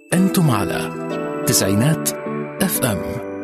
أنتم على تسعينات اف ام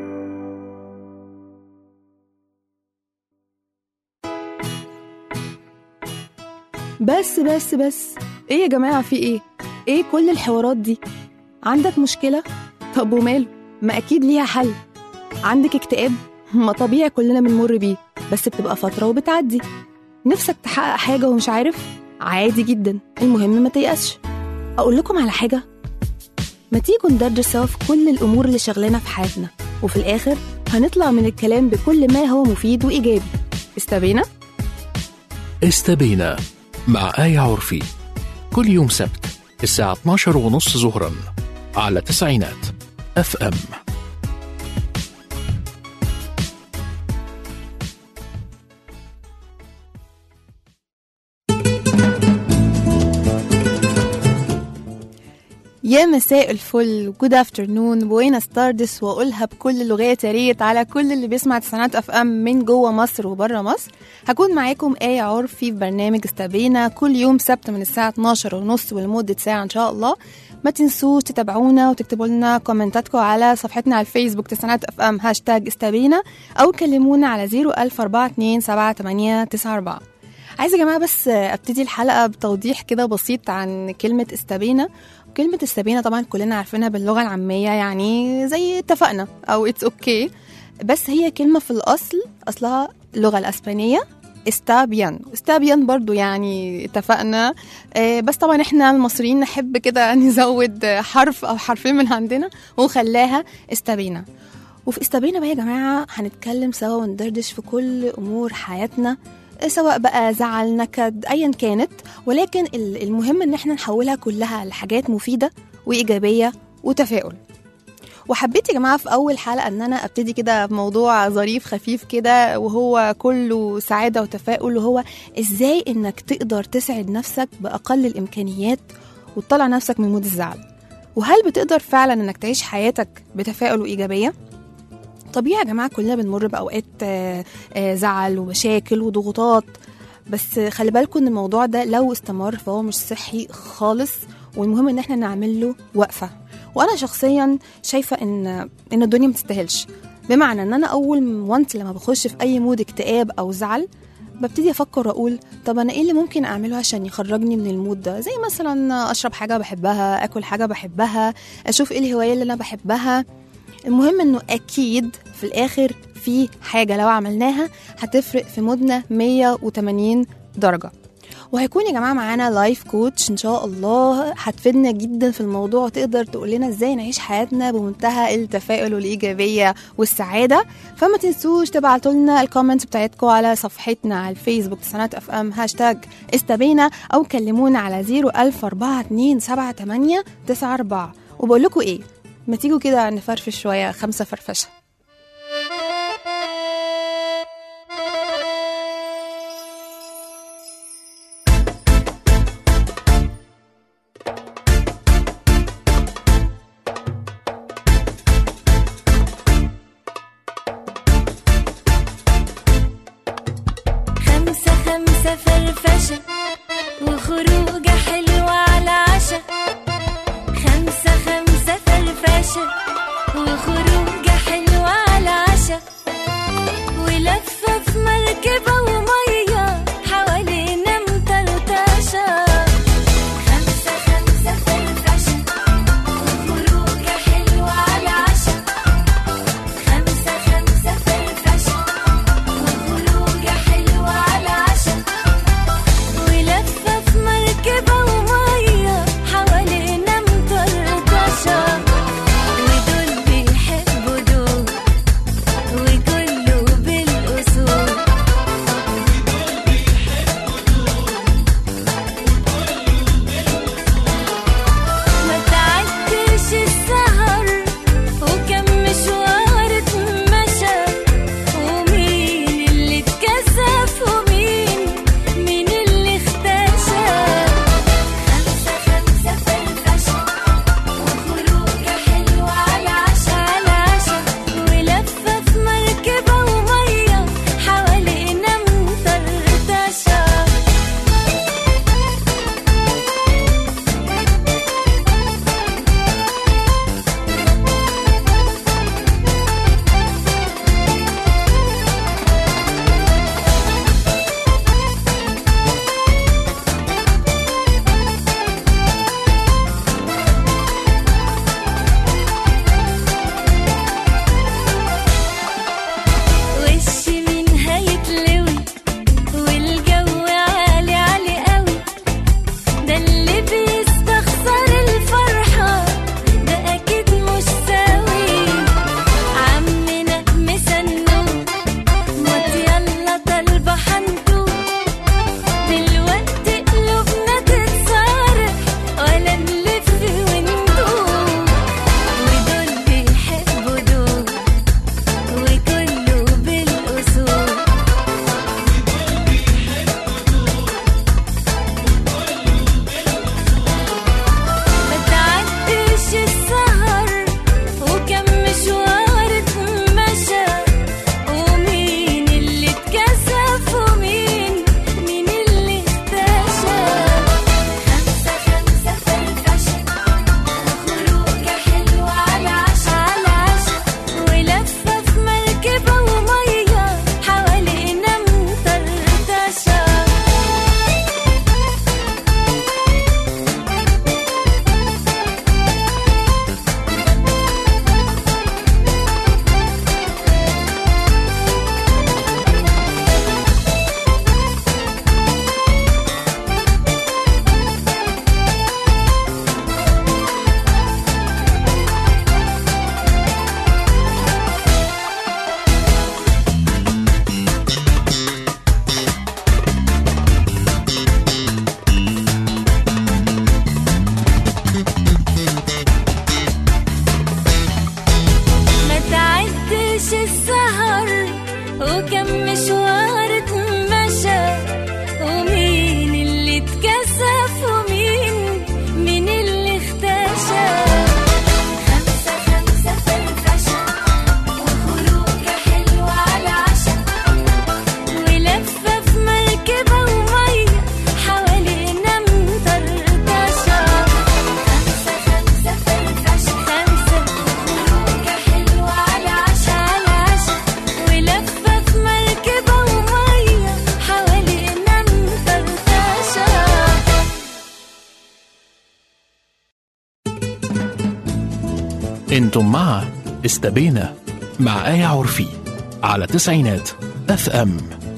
بس بس بس ايه يا جماعة في ايه؟ ايه كل الحوارات دي؟ عندك مشكلة؟ طب وماله؟ ما أكيد ليها حل عندك اكتئاب؟ ما طبيعي كلنا بنمر بيه بس بتبقى فترة وبتعدي نفسك تحقق حاجة ومش عارف؟ عادي جدا المهم ما تيأسش أقول لكم على حاجة؟ ما تيجوا ندرج سوا في كل الأمور اللي شغلنا في حياتنا وفي الآخر هنطلع من الكلام بكل ما هو مفيد وإيجابي استبينا؟ استبينا مع آية عرفي كل يوم سبت الساعة 12 ونص ظهرا على تسعينات اف ام يا مساء الفل جود افترنون بوينس تاردس واقولها بكل اللغات يا ريت على كل اللي بيسمع تسعينات اف ام من جوه مصر وبره مصر هكون معاكم آية عرفي في برنامج استبينا كل يوم سبت من الساعة 12 ونص ولمدة ساعة إن شاء الله ما تنسوش تتابعونا وتكتبوا لنا كومنتاتكم على صفحتنا على الفيسبوك تسعينات اف ام هاشتاج استبينا أو كلمونا على 014278994 عايزة يا جماعة بس ابتدي الحلقة بتوضيح كده بسيط عن كلمة استبينا كلمة استبينا طبعا كلنا عارفينها باللغة العامية يعني زي اتفقنا أو اتس اوكي okay. بس هي كلمة في الأصل أصلها اللغة الأسبانية استابيان استابيان برضو يعني اتفقنا آه، بس طبعا احنا المصريين نحب كده نزود حرف أو حرفين من عندنا ونخليها استبينا وفي استبينا بقى يا جماعة هنتكلم سوا وندردش في كل أمور حياتنا سواء بقى زعل نكد ايا كانت ولكن ال- المهم ان احنا نحولها كلها لحاجات مفيده وايجابيه وتفاؤل وحبيت يا جماعه في اول حلقه ان انا ابتدي كده بموضوع ظريف خفيف كده وهو كله سعاده وتفاؤل وهو ازاي انك تقدر تسعد نفسك باقل الامكانيات وتطلع نفسك من مود الزعل وهل بتقدر فعلا انك تعيش حياتك بتفاؤل وايجابيه طبيعي يا جماعه كلنا بنمر باوقات آه، آه، زعل ومشاكل وضغوطات بس خلي بالكم ان الموضوع ده لو استمر فهو مش صحي خالص والمهم ان احنا نعمل له وقفه وانا شخصيا شايفه ان ان الدنيا ما تستاهلش بمعنى ان انا اول وانت لما بخش في اي مود اكتئاب او زعل ببتدي افكر واقول طب انا ايه اللي ممكن اعمله عشان يخرجني من المود ده زي مثلا اشرب حاجه بحبها اكل حاجه بحبها اشوف ايه الهوايه اللي انا بحبها المهم انه اكيد في الاخر في حاجه لو عملناها هتفرق في مودنا 180 درجه وهيكون يا جماعه معانا لايف كوتش ان شاء الله هتفيدنا جدا في الموضوع وتقدر تقول لنا ازاي نعيش حياتنا بمنتهى التفاؤل والايجابيه والسعاده فما تنسوش تبعتوا لنا الكومنتس بتاعتكم على صفحتنا على الفيسبوك تسعينات اف ام هاشتاج استبينا او كلمونا على 014278894 وبقول لكم ايه ما تيجوا كده نفرفش شويه خمسه فرفشه خمسة خمسة فرفشة وخروجة حلوة على عشا خمسة خمسة فرفشة وخروجة حلوة انتم مع استبينا مع آية عرفي على تسعينات اف ام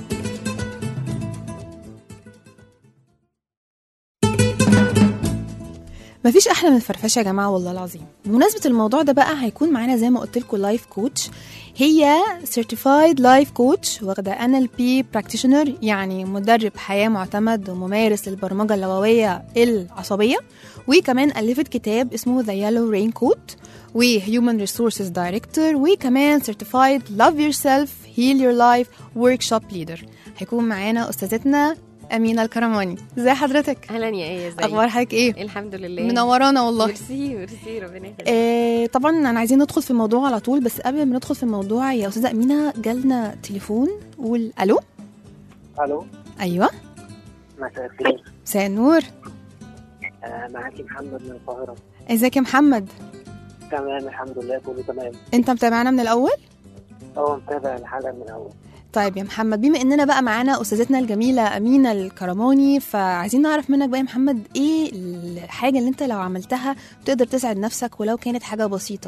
مفيش احلى من الفرفشه يا جماعه والله العظيم بمناسبه الموضوع ده بقى هيكون معانا زي ما قلت لكم لايف كوتش هي سيرتيفايد لايف كوتش واخده ان ال بي براكتيشنر يعني مدرب حياه معتمد وممارس للبرمجه اللغويه العصبيه وكمان الفت كتاب اسمه ذا يلو رين كوت وهيومن ريسورسز دايركتور وكمان سيرتيفايد لاف يور سيلف هيل يور لايف ورك شوب ليدر هيكون معانا استاذتنا امينه الكرماني ازي حضرتك اهلا يا ايه ازيك اخبار حضرتك ايه الحمد لله منورانا والله ميرسي ميرسي ربنا يخليك آه طبعا انا عايزين ندخل في الموضوع على طول بس قبل ما ندخل في الموضوع يا استاذه امينه جالنا تليفون قول الو الو ايوه مساء الخير مساء النور آه معاكي محمد من القاهرة ازيك يا محمد تمام الحمد لله كله تمام انت متابعنا من الاول اه متابع الحلقة من الأول طيب يا محمد بما اننا بقى معانا استاذتنا الجميله امينه الكرماني فعايزين نعرف منك بقى يا محمد ايه الحاجه اللي انت لو عملتها تقدر تسعد نفسك ولو كانت حاجه بسيطه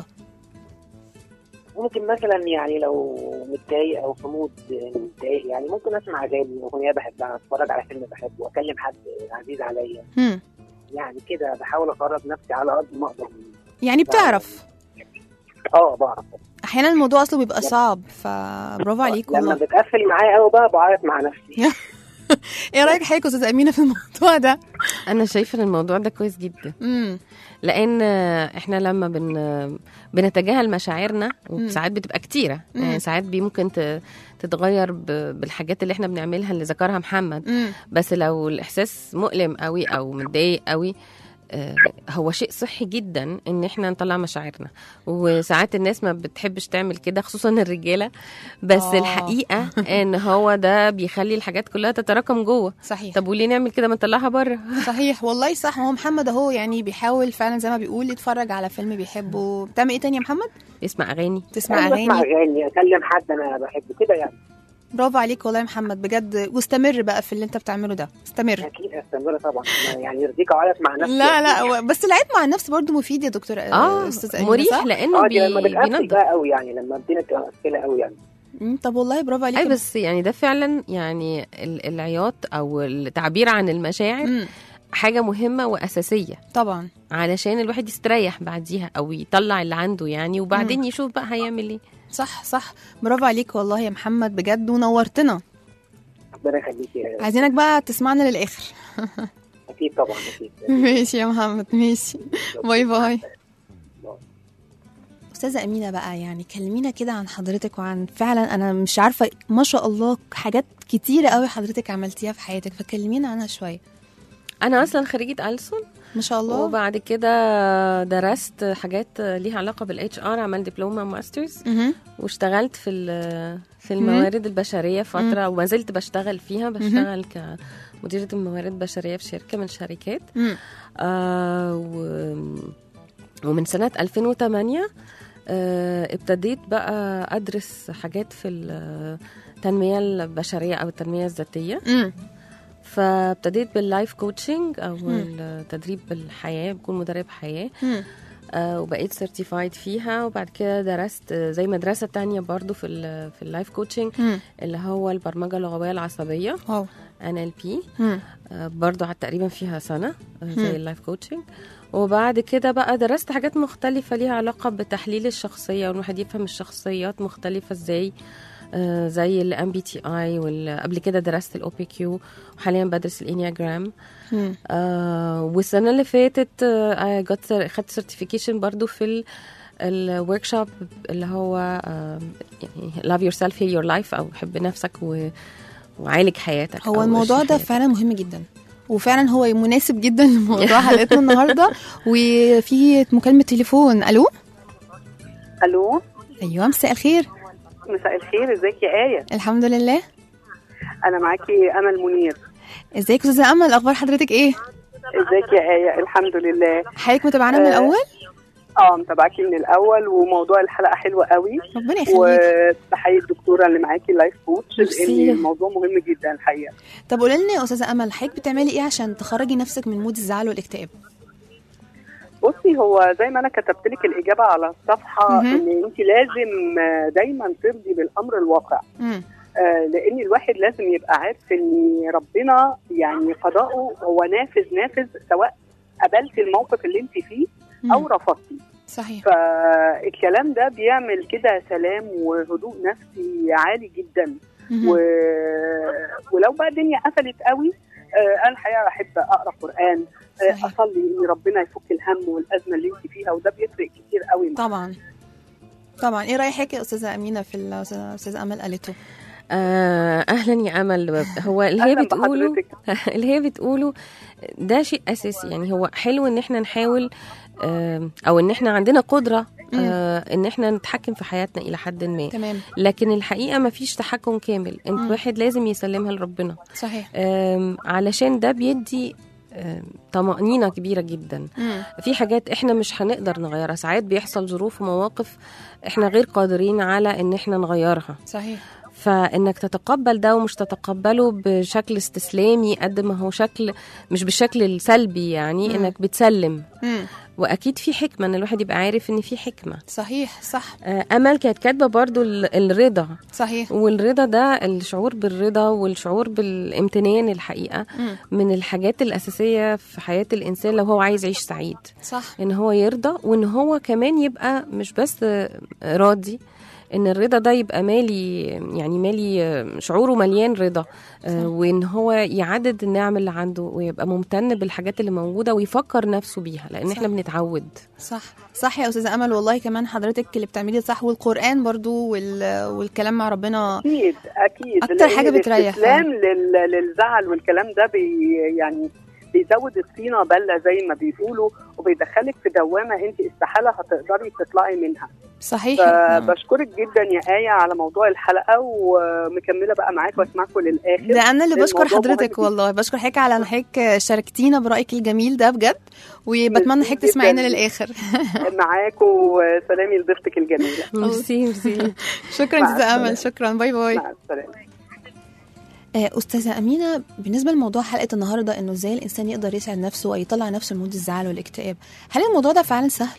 ممكن مثلا يعني لو متضايق أو في مود متضايق يعني ممكن أسمع أغاني أغنية بحبها أتفرج على فيلم بحبه أكلم حد عزيز عليا هم. يعني كده بحاول أقرب نفسي على قد ما أقدر يعني بتعرف اه بعرف احيانا الموضوع اصله بيبقى صعب فبرافو عليك لما والله بتقفل معايا قوي بقى بعيط مع نفسي ايه رايك حضرتك يا استاذه امينه في الموضوع ده انا شايفه ان الموضوع ده كويس جدا امم لان احنا لما بن بنتجاهل مشاعرنا وساعات بتبقى كتيره مم. يعني ساعات بي ممكن ت- تتغير ب- بالحاجات اللي احنا بنعملها اللي ذكرها محمد امم بس لو الاحساس مؤلم قوي او متضايق قوي آه، هو شيء صحي جدا ان احنا نطلع مشاعرنا وساعات الناس ما بتحبش تعمل كده خصوصا الرجاله بس آه. آه. الحقيقه ان هو ده بيخلي الحاجات كلها تتراكم جوه صحيح طب وليه نعمل كده ما نطلعها بره صحيح والله صح هو محمد اهو يعني بيحاول فعلا زي ما بيقول يتفرج على فيلم بيحبه بتعمل ايه تاني يا محمد يسمع اغاني تسمع يعني بسمع اغاني أغاني أكلم حد أنا بحبه كده يعني برافو عليك والله يا محمد بجد واستمر بقى في اللي انت بتعمله ده استمر أكيد أستمر طبعا أنا يعني يرضيك أعيط مع نفسي لا لا هو- بس العيب مع النفس برضو مفيد يا دكتور اه استاذ أمينة، مريح صح؟ لانه اه دي بي... لما بتقفل بينضف بقى قوي يعني لما الدنيا تبقى مقفله قوي يعني مم، طب والله برافو عليك اي يا بس يعني ده فعلا يعني ال- العياط او التعبير عن المشاعر مم، حاجه مهمه واساسيه طبعا علشان الواحد يستريح بعديها او يطلع اللي عنده يعني وبعدين يشوف بقى هيعمل ايه صح صح برافو عليك والله يا محمد بجد ونورتنا ربنا يخليك يا عايزينك بقى تسمعنا للاخر اكيد طبعا اكيد ماشي يا محمد ماشي باي باي استاذه امينه بقى يعني كلمينا كده عن حضرتك وعن فعلا انا مش عارفه ما شاء الله حاجات كتيره قوي حضرتك عملتيها في حياتك فكلمينا عنها شويه انا اصلا خريجه ألسن ما شاء الله وبعد كده درست حاجات ليها علاقه بالاتش ار عملت دبلومه ماسترز مهم. واشتغلت في ال- في الموارد البشريه فتره وما زلت بشتغل فيها بشتغل كمديره الموارد البشريه في شركه من الشركات مم. آه و ومن سنة 2008 آه ابتديت بقى أدرس حاجات في التنمية البشرية أو التنمية الذاتية مم. فابتديت باللايف كوتشنج أو التدريب بالحياة بكون مدرب حياة مم. آه وبقيت سيرتيفايد فيها وبعد كده درست زي مدرسة تانية برضو في ال في اللايف كوتشنج مم. اللي هو البرمجة اللغوية العصبية واو NLP مم. آه، برضو قعدت تقريبا فيها سنة آه، مم. زي اللايف كوتشنج وبعد كده بقى درست حاجات مختلفة ليها علاقة بتحليل الشخصية والواحد يفهم الشخصيات مختلفة ازاي آه، زي الام بي تي اي وقبل كده درست الاو بي كيو وحاليا بدرس الانياجرام مم. آه والسنه اللي فاتت آه جت خدت سيرتيفيكيشن برضو في الورك شوب اللي هو آه يعني لاف يور سيلف هي يور لايف او حب نفسك و وعالج حياتك هو أو الموضوع عيش ده حياتك. فعلا مهم جدا وفعلا هو مناسب جدا لموضوع حلقتنا النهارده وفي مكالمه تليفون الو الو ايوه مساء الخير مساء الخير ازيك يا آية الحمد لله انا معاكي امل منير ازيك يا استاذه امل اخبار حضرتك ايه ازيك يا آية الحمد لله حضرتك متابعانا من آه، الاول اه متابعاكي من الاول وموضوع الحلقه حلوه قوي ربنا يخليك وبحيي الدكتوره اللي معاكي لايف كوتش ميرسي. لان الموضوع مهم جدا الحقيقه طب قولي لنا يا استاذه امل حضرتك بتعملي ايه عشان تخرجي نفسك من مود الزعل والاكتئاب بصي هو زي ما انا كتبت لك الاجابه على الصفحه مهم. ان انت لازم آه، دايما ترضي بالامر الواقع مم. آه، لان الواحد لازم يبقى عارف ان ربنا يعني قضاؤه هو نافذ نافذ سواء قبلت الموقف اللي انت فيه او مم. رفضتي صحيح فالكلام ده بيعمل كده سلام وهدوء نفسي عالي جدا مهم. و... ولو بقى الدنيا قفلت قوي آه، انا الحقيقه احب اقرا قران آه، صحيح. اصلي ان ربنا يفك الهم والازمه اللي انت فيها وده بيفرق كتير قوي معاك. طبعا طبعا ايه رايك يا استاذه امينه في اللي استاذه امل قالته آه اهلا يا امل هو اللي هي أهلاً بتقوله بحضرتك. اللي هي بتقوله ده شيء اساسي يعني هو حلو ان احنا نحاول آه، او ان احنا عندنا قدره آه، ان احنا نتحكم في حياتنا الى حد ما تمام لكن الحقيقه ما فيش تحكم كامل انت مم. واحد لازم يسلمها لربنا صحيح آم، علشان ده بيدي آم، طمأنينة كبيرة جدا مم. في حاجات احنا مش هنقدر نغيرها ساعات بيحصل ظروف ومواقف احنا غير قادرين على ان احنا نغيرها صحيح فانك تتقبل ده ومش تتقبله بشكل استسلامي قد ما هو شكل مش بالشكل السلبي يعني مم. انك بتسلم مم. واكيد في حكمه ان الواحد يبقى عارف ان في حكمه صحيح صح آه، امل كانت كاتبه برضو ال- الرضا صحيح والرضا ده الشعور بالرضا والشعور بالامتنان الحقيقه مم. من الحاجات الاساسيه في حياه الانسان لو هو عايز يعيش سعيد صح ان هو يرضى وان هو كمان يبقى مش بس راضي ان الرضا ده يبقى مالي يعني مالي شعوره مليان رضا آه، وان هو يعدد النعم اللي عنده ويبقى ممتن بالحاجات اللي موجوده ويفكر نفسه بيها لان صح. احنا بنتعود صح صح يا استاذه امل والله كمان حضرتك اللي بتعملي صح والقران برضو وال... والكلام مع ربنا اكيد اكيد أكتر لأن حاجة بتريح الاستسلام لل... للزعل والكلام ده بي يعني بيزود الطينه بله زي ما بيقولوا وبيدخلك في دوامه انت استحاله هتقدري تطلعي منها صحيح آه. فبشكرك جدا يا ايه على موضوع الحلقه ومكمله بقى معاك واسمعكم للاخر ده انا اللي بشكر الموضوع مهم حضرتك جداً. والله بشكر حضرتك على ان حضرتك شاركتينا برايك الجميل ده بجد وبتمنى حضرتك جداً. تسمعينا للاخر معاك وسلامي لضيفتك الجميله ميرسي ميرسي شكرا مع استاذه امل السلامة. شكرا باي باي مع السلامه آه، استاذه امينه بالنسبه لموضوع حلقه النهارده انه ازاي الانسان يقدر يسعد نفسه ويطلع نفسه من مود الزعل والاكتئاب هل الموضوع ده فعلا سهل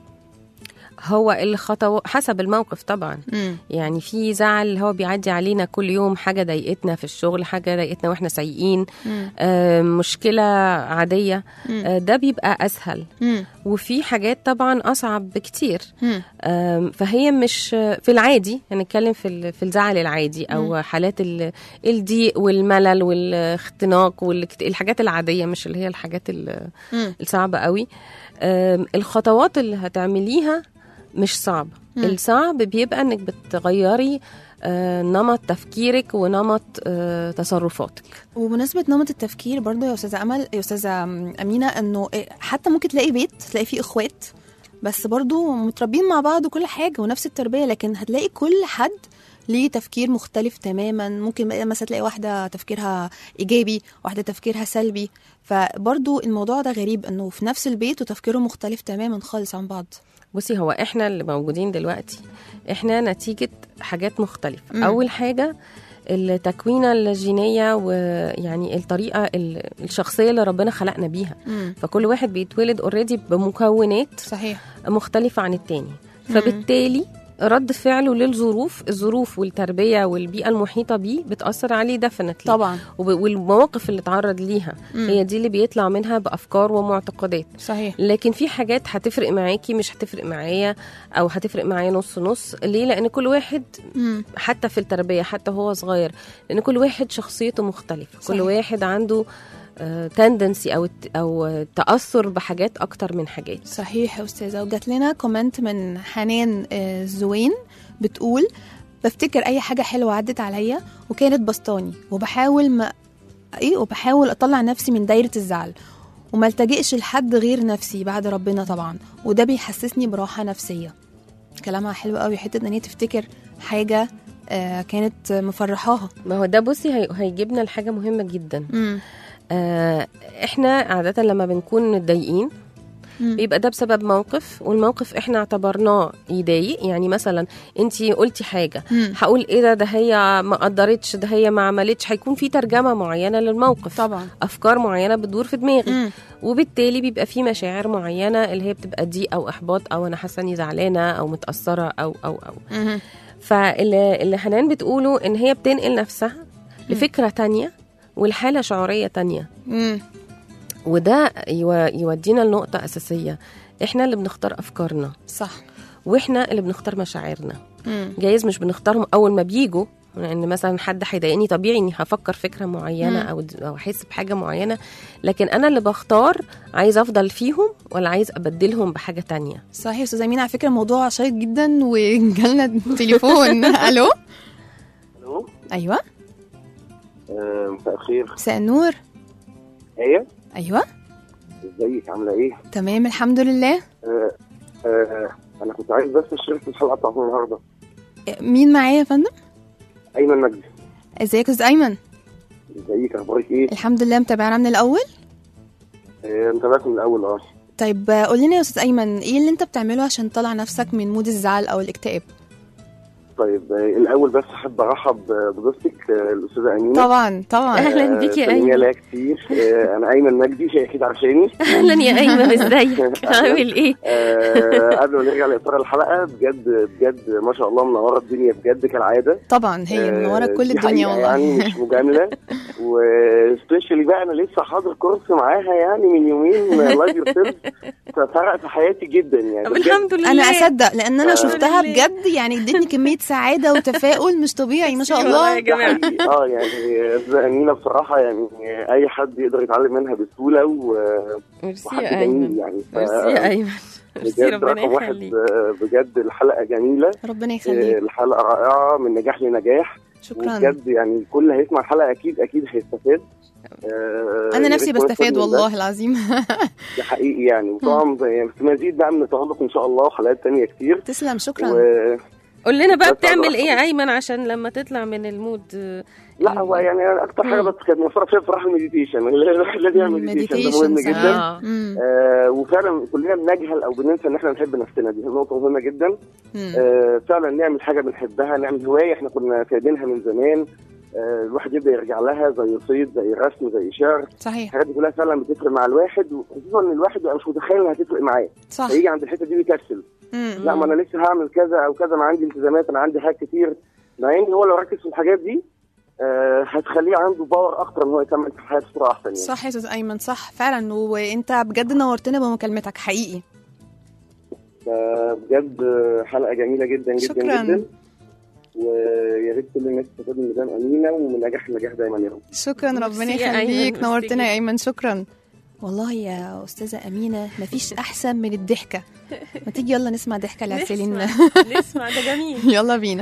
هو الخطوة حسب الموقف طبعا امم يعني في زعل اللي هو بيعدي علينا كل يوم حاجة ضايقتنا في الشغل حاجة ضايقتنا واحنا سايقين آه، مشكلة عادية آه، ده بيبقى أسهل وفي حاجات طبعا أصعب بكتير آم، فهي مش في العادي هنتكلم في ال- في الزعل العادي او حالات ال- الضيق والملل والاختناق والحاجات العاديه مش اللي هي الحاجات ال- مم. الصعبه قوي آم، الخطوات اللي هتعمليها مش صعبه مم. الصعب بيبقى انك بتغيري آه، نمط تفكيرك ونمط آه، تصرفاتك وبمناسبة نمط التفكير برضه يا أستاذة أمل يا أستاذة أمينة إنه إيه، حتى ممكن تلاقي بيت تلاقي فيه إخوات بس برضه متربيين مع بعض وكل حاجة ونفس التربية لكن هتلاقي كل حد ليه تفكير مختلف تماما ممكن بقى مثلا تلاقي واحدة تفكيرها إيجابي واحدة تفكيرها سلبي فبرضه الموضوع ده غريب إنه في نفس البيت وتفكيره مختلف تماما خالص عن بعض بصي هو احنا اللي موجودين دلوقتي احنا نتيجة حاجات مختلفة مم. مم. أول حاجة التكوينة الجينية ويعني الطريقة ال- الشخصية اللي ربنا خلقنا بيها مم. فكل واحد بيتولد اوريدي بمكونات صحيح مختلفة عن التاني فبالتالي رد فعله للظروف الظروف والتربية والبيئة المحيطة بيه بتأثر عليه دفنتلي طبعا وب- والمواقف اللي اتعرض ليها مم. هي دي اللي بيطلع منها بأفكار ومعتقدات صحيح لكن في حاجات هتفرق معاكي مش هتفرق معايا او هتفرق معايا نص نص ليه لان كل واحد مم. حتى في التربيه حتى هو صغير لان كل واحد شخصيته مختلفه صحيح. كل واحد عنده تندنسي او او تاثر بحاجات اكتر من حاجات صحيح يا استاذه وجات لنا كومنت من حنان آه، زوين بتقول بفتكر اي حاجه حلوه عدت عليا وكانت بسطاني وبحاول ما ايه وبحاول اطلع نفسي من دايره الزعل وما التجئش لحد غير نفسي بعد ربنا طبعا وده بيحسسني براحه نفسيه كلامها حلو قوي حته ان هي تفتكر حاجه آه كانت مفرحاها ما هو ده بصي هي- هيجيبنا لحاجه مهمه جدا امم آه، احنا عاده لما بنكون متضايقين مم. بيبقى ده بسبب موقف والموقف احنا اعتبرناه يضايق يعني مثلا انت قلتي حاجه مم. هقول ايه ده ده هي ما قدرتش ده هي ما عملتش هيكون في ترجمه معينه للموقف طبعا افكار معينه بتدور في دماغي مم. وبالتالي بيبقى في مشاعر معينه اللي هي بتبقى ضيق او احباط او انا حاسه اني زعلانه او متاثره او او او مم. فاللي اللي حنان بتقوله ان هي بتنقل نفسها لفكره تانية والحاله شعوريه تانية مم. وده يو- يودينا لنقطه اساسيه احنا اللي بنختار افكارنا صح واحنا اللي بنختار مشاعرنا مم. جايز مش بنختارهم اول ما بيجوا لان مثلا حد هيضايقني طبيعي اني هفكر فكره معينه مم. او او احس بحاجه معينه لكن انا اللي بختار عايز افضل فيهم ولا عايز ابدلهم بحاجه تانية صحيح يا استاذه امين على فكره الموضوع شيق جدا وجالنا تليفون الو الو ايوه آه، مساء الخير مساء النور ايه ايوه ازيك عامله ايه تمام الحمد لله آه آه انا كنت عايز بس اشترك في الحلقه بتاعت النهارده مين معايا يا فندم ايمن مجدي ازيك يا استاذ ايمن ازيك اخبارك ايه الحمد لله متابعنا من الاول آه متابعك من الاول اه طيب آه، قول لنا يا استاذ ايمن ايه اللي انت بتعمله عشان تطلع نفسك من مود الزعل او الاكتئاب طيب آه الاول بس احب ارحب آه، بضيفتك آه، الاستاذه امينه طبعا طبعا أهلاً بيك يا سلمي أيمن. عليها كتير آه انا ايمن مجدي شيء اكيد عارفاني اهلا يا ايمن ازيك عامل ايه آه قبل ما نرجع لاطار الحلقه بجد بجد ما شاء الله منوره الدنيا بجد كالعاده طبعا هي منوره آه، كل دي الدنيا حقيقة يعني والله مش مجامله وسبيشالي بقى انا لسه حاضر كورس معاها يعني من يومين لايف يور سيلف ففرق في حياتي جدا يعني طب بجد. الحمد لله انا اصدق لان انا آه. شفتها لله. بجد يعني ادتني كميه سعاده وتفاؤل مش طبيعي ما شاء والله يا الله ده جماعه حقيقي. اه يعني استاذه امينه بصراحه يعني اي حد يقدر يتعلم منها بسهوله و- ميرسي وحد يا جميل ايمن يعني ف- ميرسي يا ايمن ميرسي بجد ربنا رقم واحد يخليك آه، بجد الحلقه جميله ربنا آه، يخليك الحلقه رائعه من نجاح لنجاح شكرا وبجد يعني كل اللي هيسمع الحلقه اكيد اكيد هيستفاد آه، انا يا نفسي ريت كويس بستفاد من ده. والله العظيم ده حقيقي يعني وطبعا يعني في مزيد بقى من التألق ان شاء الله وحلقات تانية كتير تسلم شكرا و... قول لنا بقى بس بتعمل أقدر ايه يا أحكي. ايمن عشان لما تطلع من المود آه، لا هو يعني أنا اكتر حاجه مم. بس كانت مصرة فيها بصراحه المديتيشن الواحد لازم يعمل مديتيشن ده مهم Meditation، صح. جدا اه مم. آه وفعلا كلنا بنجهل او بننسى ان احنا نحب نفسنا دي نقطه مهمه جدا مم. آه فعلا نعمل حاجه بنحبها نعمل هوايه احنا كنا سايبينها من زمان آه الواحد يبدا يرجع لها زي الصيد زي الرسم زي الشعر صحيح الحاجات دي كلها فعلا بتفرق مع الواحد وخصوصا ان الواحد بيبقى مش متخيل انها هتفرق معاه صح فيجي عند الحته دي بيكسل مم. لا ما انا لسه هعمل كذا او كذا انا عندي التزامات انا عندي حاجات كتير مع ان هو لو ركز في الحاجات دي آه هتخليه عنده باور اكتر ان هو يكمل في حياته بسرعه احسن يعني صح يا استاذ ايمن صح فعلا وانت بجد نورتنا بمكالمتك حقيقي فبجد حلقه جميله جدا جدا شكراً. جدا ويا ريت كل الناس تستفاد من مدام امينه ومن نجاح لنجاح دايما يا رب شكرا ميرسي ربنا يا أيمن، يخليك ميرسي نورتنا يا جدا. ايمن شكرا والله يا استاذه امينه مفيش احسن من الضحكه ما تيجي يلا نسمع ضحكه لعسلين نسمع نسمع ده جميل يلا بينا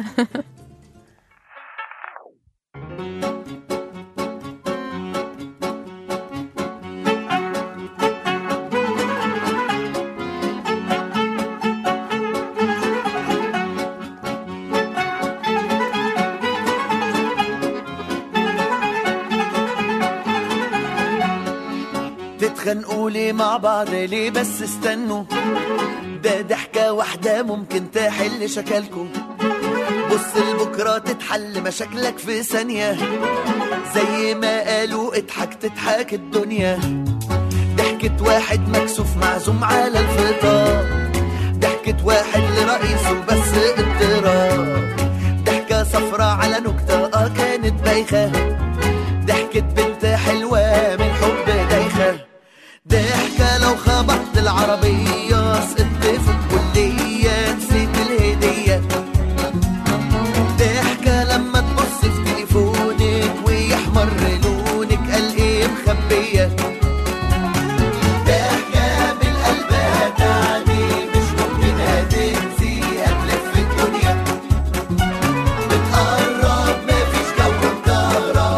تتخانقوا ليه مع بعض ليه بس استنوا ده ضحكة واحدة ممكن تحل شكلكوا بص لبكرة تتحل مشاكلك في ثانية زي ما قالوا اضحك تضحك الدنيا ضحكة واحد مكسوف معزوم على الفطار ضحكة واحد لرئيسه بس اضطراب ضحكة صفرة على نكتة اه كانت بايخة ضحكة بنت حلوة من حب دايخة ضحكة لو خبطت العربية سقطت في الكلية نسيت الهدية ضحكة لما تبص في تليفونك ويحمر لونك قال ايه مخبية ضحكة بالقلب هتعني مش ممكن هتنسي هتلف الدنيا بتقرب مفيش جو مكهرب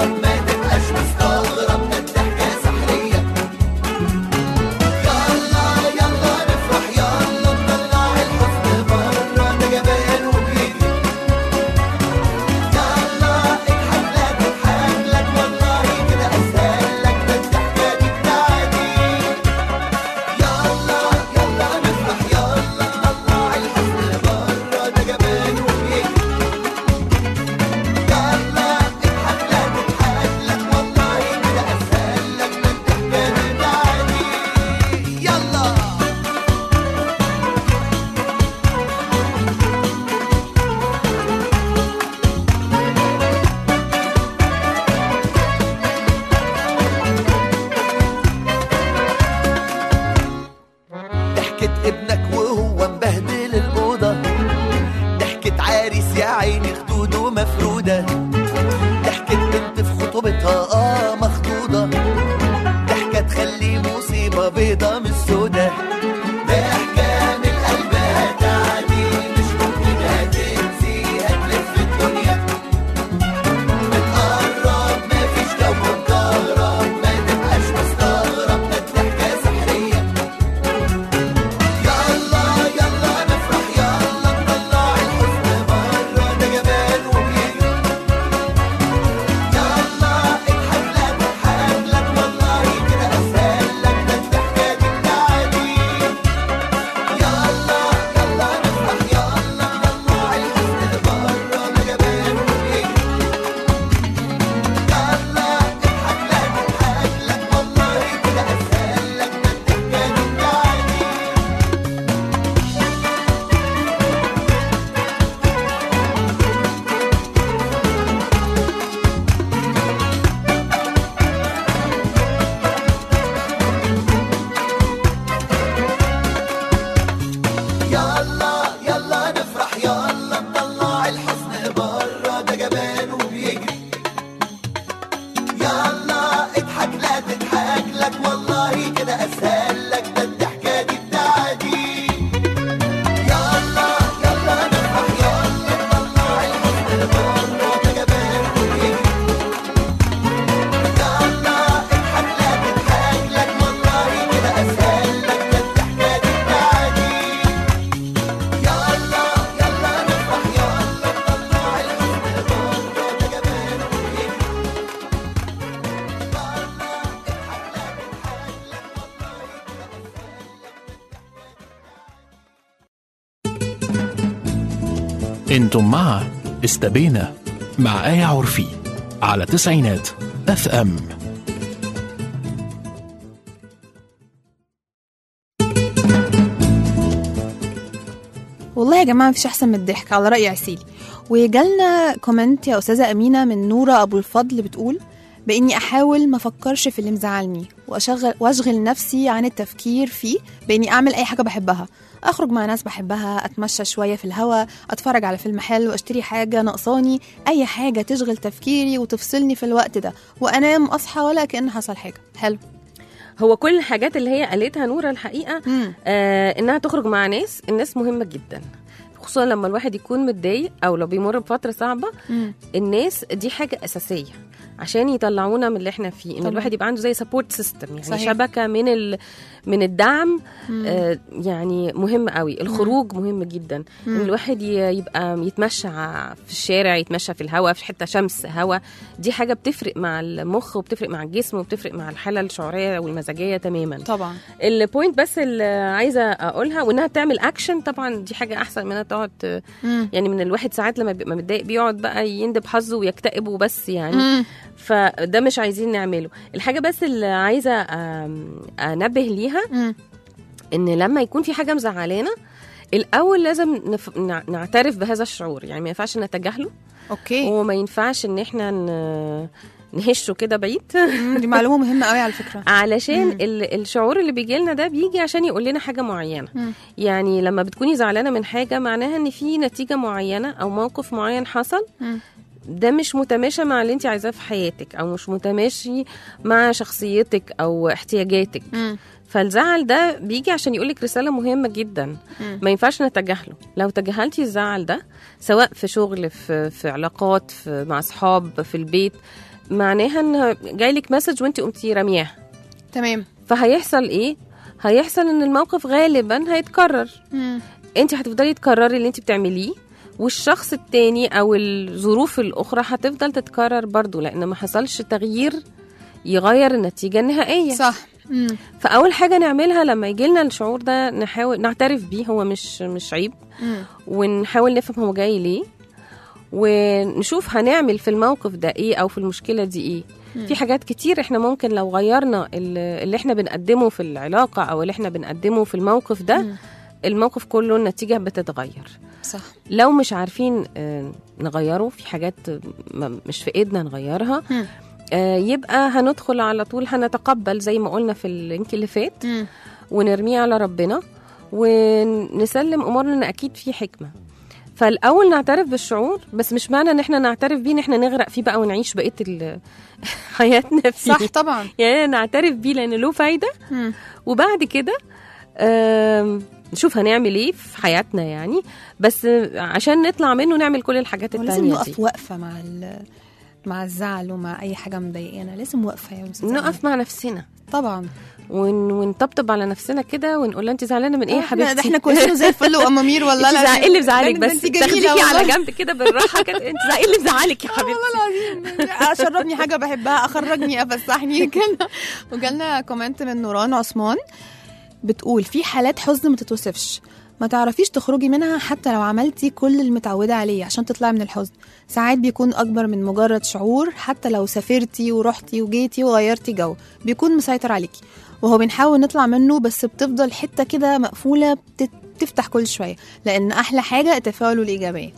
يلا يلا نفرح يلا نطلع الحزن برا ده جبان وبيجري يلا اضحك لا تضحك لك والله كده اسهل لك ده الضحكه دي بتاعتي يلا يلا نفرح يلا نطلع الحزن برا ده جبان وبيجري يلا اضحك لا تضحك لك والله كده اسهل لك ده الضحكه دي بتاعتي يلا يلا نفرح يلا نطلع الحزن برا ده جبان وبيجري انتم مع استبينا مع آية عرفي على تسعينات اف ام والله يا جماعه مفيش احسن من الضحك على راي عسيلي وجالنا كومنت يا استاذه امينه من نوره ابو الفضل بتقول باني احاول ما افكرش في اللي مزعلني واشغل واشغل نفسي عن التفكير فيه باني اعمل اي حاجه بحبها اخرج مع ناس بحبها اتمشى شويه في الهوا اتفرج على فيلم حلو اشتري حاجه ناقصاني اي حاجه تشغل تفكيري وتفصلني في الوقت ده وانام اصحى ولا كان حصل حاجه حلو هو كل الحاجات اللي هي قالتها نورة الحقيقة مم. آه انها تخرج مع ناس الناس مهمة جدا خصوصا لما الواحد يكون متضايق او لو بيمر بفترة صعبة مم. الناس دي حاجة أساسية عشان يطلعونا من اللي احنا فيه ان طبعا. الواحد يبقى عنده زي سبورت سيستم يعني صحيح. صحيح. شبكه من ال... من الدعم مم. آه يعني مهم قوي الخروج مهم جدا ان مم. الواحد ي- يبقى يتمشى ع- في الشارع يتمشى في الهواء في حته شمس هواء دي حاجه بتفرق مع المخ وبتفرق مع الجسم وبتفرق مع الحاله الشعوريه والمزاجيه تماما طبعا البوينت بس اللي عايزه اقولها وانها تعمل اكشن طبعا دي حاجه احسن من انها تقعد ت- مم. يعني من الواحد ساعات لما بيبقى متضايق بيقعد بقى يندب حظه ويكتئب وبس يعني مم. فده مش عايزين نعمله الحاجه بس اللي عايزه آم، انبه ليها مم. ان لما يكون في حاجه مزعلانا الاول لازم نف... نع- نعترف بهذا الشعور يعني ما ينفعش نتجاهله اوكي وما ينفعش ان احنا ن... نهشه كده بعيد مم. دي معلومه مهمه قوي على فكره علشان مم. ال- الشعور اللي بيجي لنا ده بيجي عشان يقول لنا حاجه معينه مم. يعني لما بتكوني زعلانه من حاجه معناها ان في نتيجه معينه او موقف معين حصل مم. ده مش متماشى مع اللي انت عايزاه في حياتك او مش متماشي مع شخصيتك او احتياجاتك مم. فالزعل ده بيجي عشان يقولك رساله مهمه جدا مم. ما ينفعش نتجاهله لو تجاهلتي الزعل ده سواء في شغل في, في علاقات في مع اصحاب في البيت معناها ان جايلك مسج وانت قمتي رمياه تمام فهيحصل ايه هيحصل ان الموقف غالبا هيتكرر مم. انت هتفضلي تكرري اللي انت بتعمليه والشخص التاني او الظروف الاخرى هتفضل تتكرر برضو لان ما حصلش تغيير يغير النتيجه النهائيه صح مم. فاول حاجه نعملها لما يجي لنا الشعور ده نحاول نعترف بيه هو مش مش عيب مم. ونحاول نفهم هو جاي ليه ونشوف هنعمل في الموقف ده ايه او في المشكله دي ايه في حاجات كتير احنا ممكن لو غيرنا ال- اللي احنا بنقدمه في العلاقه او اللي احنا بنقدمه في الموقف ده مم. الموقف كله النتيجه بتتغير صح لو مش عارفين آه، نغيره في حاجات م- مش في ايدنا نغيرها مم. آه، يبقى هندخل على طول هنتقبل زي ما قلنا في اللينك اللي فات مم. ونرميه على ربنا ونسلم امورنا ان اكيد في حكمه فالاول نعترف بالشعور بس مش معنى ان احنا نعترف بيه ان احنا نغرق فيه بقى ونعيش بقيه ال- حياتنا فيه صح طبعا يعني نعترف بيه لان له فايده مم. وبعد كده آم، نشوف هنعمل ايه في حياتنا يعني بس عشان نطلع منه نعمل كل الحاجات ولازم التانية دي نقف وقفه مع ال- مع الزعل ومع اي حاجه مضايقانا لازم وقفه يا أستاذة نقف مع نفسنا طبعا ون... ونطبطب على نفسنا كده ونقول لها انت زعلانه من ايه يا احنا حبيبتي ده احنا كويسين وزي الفل وامامير والله انت زع... العظيم. ايه اللي مزعلك ده بس انت جميلة تاخديكي والله. على جنب كده بالراحه كده انت زع... ايه اللي مزعلك يا حبيبتي والله العظيم اشربني حاجه بحبها اخرجني افسحني كده وجالنا كومنت من نوران عثمان بتقول في حالات حزن ما تتوصفش ما تعرفيش تخرجي منها حتى لو عملتي كل المتعودة عليه عشان تطلعي من الحزن ساعات بيكون أكبر من مجرد شعور حتى لو سافرتي ورحتي وجيتي وغيرتي جو بيكون مسيطر عليكي وهو بنحاول نطلع منه بس بتفضل حتة كده مقفولة بتت- بتفتح كل شوية لأن أحلى حاجة التفاعل والإيجابية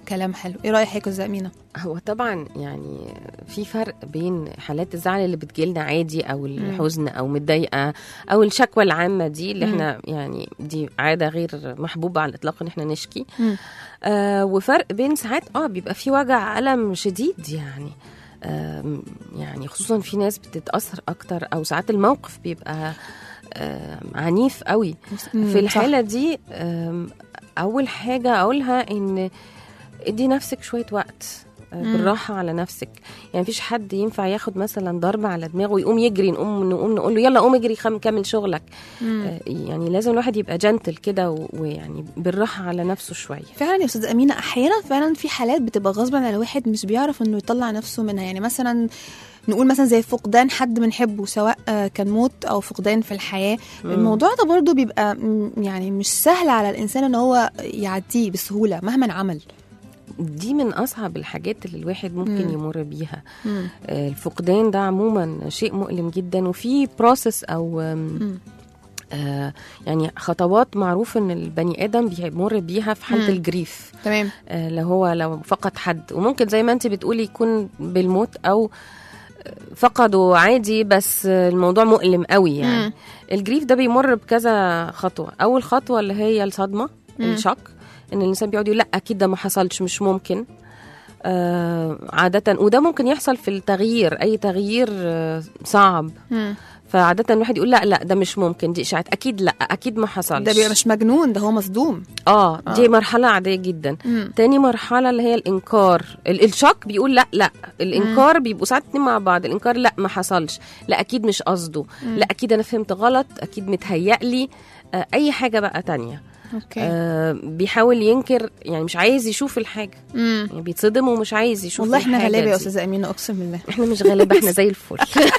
كلام حلو ايه رايك حضرتك يا أستاذة امينه هو طبعا يعني في فرق بين حالات الزعل اللي بتجيلنا عادي او الحزن او متضايقه او الشكوى العامه دي اللي مم. احنا يعني دي عاده غير محبوبه على الاطلاق ان احنا نشكي مم. آه وفرق بين ساعات اه بيبقى في وجع الم شديد يعني آم، يعني خصوصا في ناس بتتاثر اكتر او ساعات الموقف بيبقى آم، عنيف قوي مم، في صح. الحاله دي آم، اول حاجه اقولها ان ادي نفسك شويه وقت آه، مم. بالراحه على نفسك يعني مفيش حد ينفع ياخد مثلا ضربه على دماغه ويقوم يجري نقوم نقوم نقول له يلا قوم اجري خم كمل شغلك مم. آه، يعني لازم الواحد يبقى جنتل كده و- ويعني بالراحه على نفسه شويه فعلا يا استاذه امينه احيانا فعلا في حالات بتبقى غصب عن الواحد مش بيعرف انه يطلع نفسه منها يعني مثلا نقول مثلا زي فقدان حد بنحبه سواء آه، كان موت او فقدان في الحياه مم. الموضوع ده برضو بيبقى م- يعني مش سهل على الانسان ان هو يعديه بسهوله مهما عمل دي من اصعب الحاجات اللي الواحد ممكن مم. يمر بيها آه، الفقدان ده عموما شيء مؤلم جدا وفي بروسس او آم، مم. آه يعني خطوات معروف ان البني ادم بيمر بيها في حاله مم. الجريف تمام آه لو هو لو فقد حد وممكن زي ما انت بتقولي يكون بالموت او آه، فقده عادي بس آه، الموضوع مؤلم قوي يعني مم. الجريف ده بيمر بكذا خطوه اول خطوه اللي هي الصدمه مم. الشك ان الانسان بيقعد يقول لا اكيد ده ما حصلش مش ممكن آه عادة وده ممكن يحصل في التغيير أي تغيير آه صعب مم. فعادة الواحد يقول لا لا ده مش ممكن دي إشاعات أكيد لا أكيد ما حصلش ده بيبقى مش مجنون ده هو مصدوم اه آه. دي مرحلة عادية جدا مم. تاني مرحلة اللي هي الإنكار ال- الشك بيقول لا لا الإنكار بيبقوا ساعات اتنين مع بعض الإنكار لا ما حصلش لا أكيد مش قصده لا أكيد أنا فهمت غلط أكيد متهيألي آه أي حاجة بقى تانية اوكي آه بيحاول ينكر يعني مش عايز يشوف الحاجة مم. يعني بيتصدم ومش عايز يشوف والله احنا الحاجة غلابه يا دي. استاذه امينه اقسم بالله احنا مش غلابه احنا زي الفل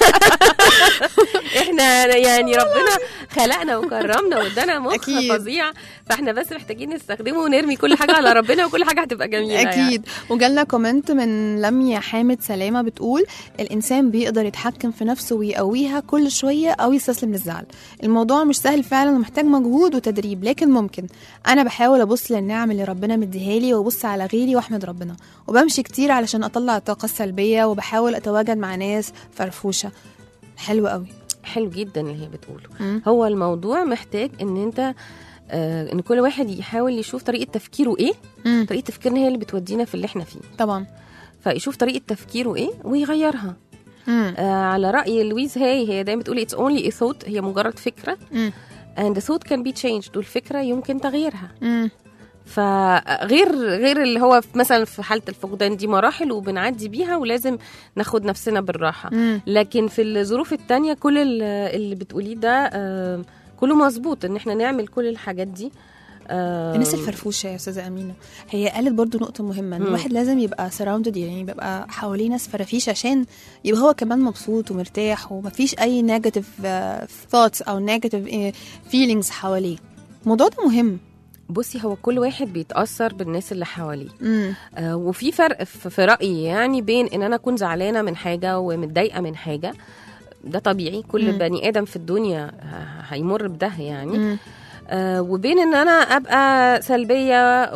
احنا يعني ربنا خلقنا وكرمنا وادانا مخ أكيد. فظيع فاحنا بس محتاجين نستخدمه ونرمي كل حاجه على ربنا وكل حاجه هتبقى جميله يعني. اكيد وجالنا كومنت من لميا حامد سلامه بتقول الانسان بيقدر يتحكم في نفسه ويقويها كل شويه او يستسلم للزعل الموضوع مش سهل فعلا ومحتاج مجهود وتدريب لكن ممكن انا بحاول ابص للنعم اللي ربنا مديها لي وابص على غيري واحمد ربنا وبمشي كتير علشان اطلع الطاقه السلبيه وبحاول اتواجد مع ناس فرفوشه حلو قوي حلو جدا اللي هي بتقوله مم. هو الموضوع محتاج ان انت آه ان كل واحد يحاول يشوف طريقه تفكيره ايه مم. طريقه تفكيرنا هي اللي بتودينا في اللي احنا فيه طبعا فيشوف طريقه تفكيره ايه ويغيرها مم. آه على راي لويز هاي هي دايما بتقول اتس اونلي a thought هي مجرد فكره مم. and the thought can be changed والفكره يمكن تغييرها مم. فغير غير اللي هو في مثلا في حاله الفقدان دي مراحل وبنعدي بيها ولازم ناخد نفسنا بالراحه مم. لكن في الظروف التانية كل ال- اللي بتقوليه ده آه، كله مظبوط ان احنا نعمل كل الحاجات دي آه، الناس الفرفوشه يا استاذه امينه هي قالت برضو نقطه مهمه ان مم. الواحد لازم يبقى سراوندد يعني يبقى حواليه ناس فرافيش عشان يبقى هو كمان مبسوط ومرتاح ومفيش اي نيجاتيف ثوتس او نيجاتيف فيلينجز حواليه الموضوع ده مهم بصي هو كل واحد بيتاثر بالناس اللي حواليه امم آه، وفي فرق في في رايي يعني بين ان انا اكون زعلانه من حاجه ومتضايقه من حاجه ده طبيعي كل مم. بني ادم في الدنيا ه- هيمر بده يعني مم. آه، وبين ان انا ابقى سلبيه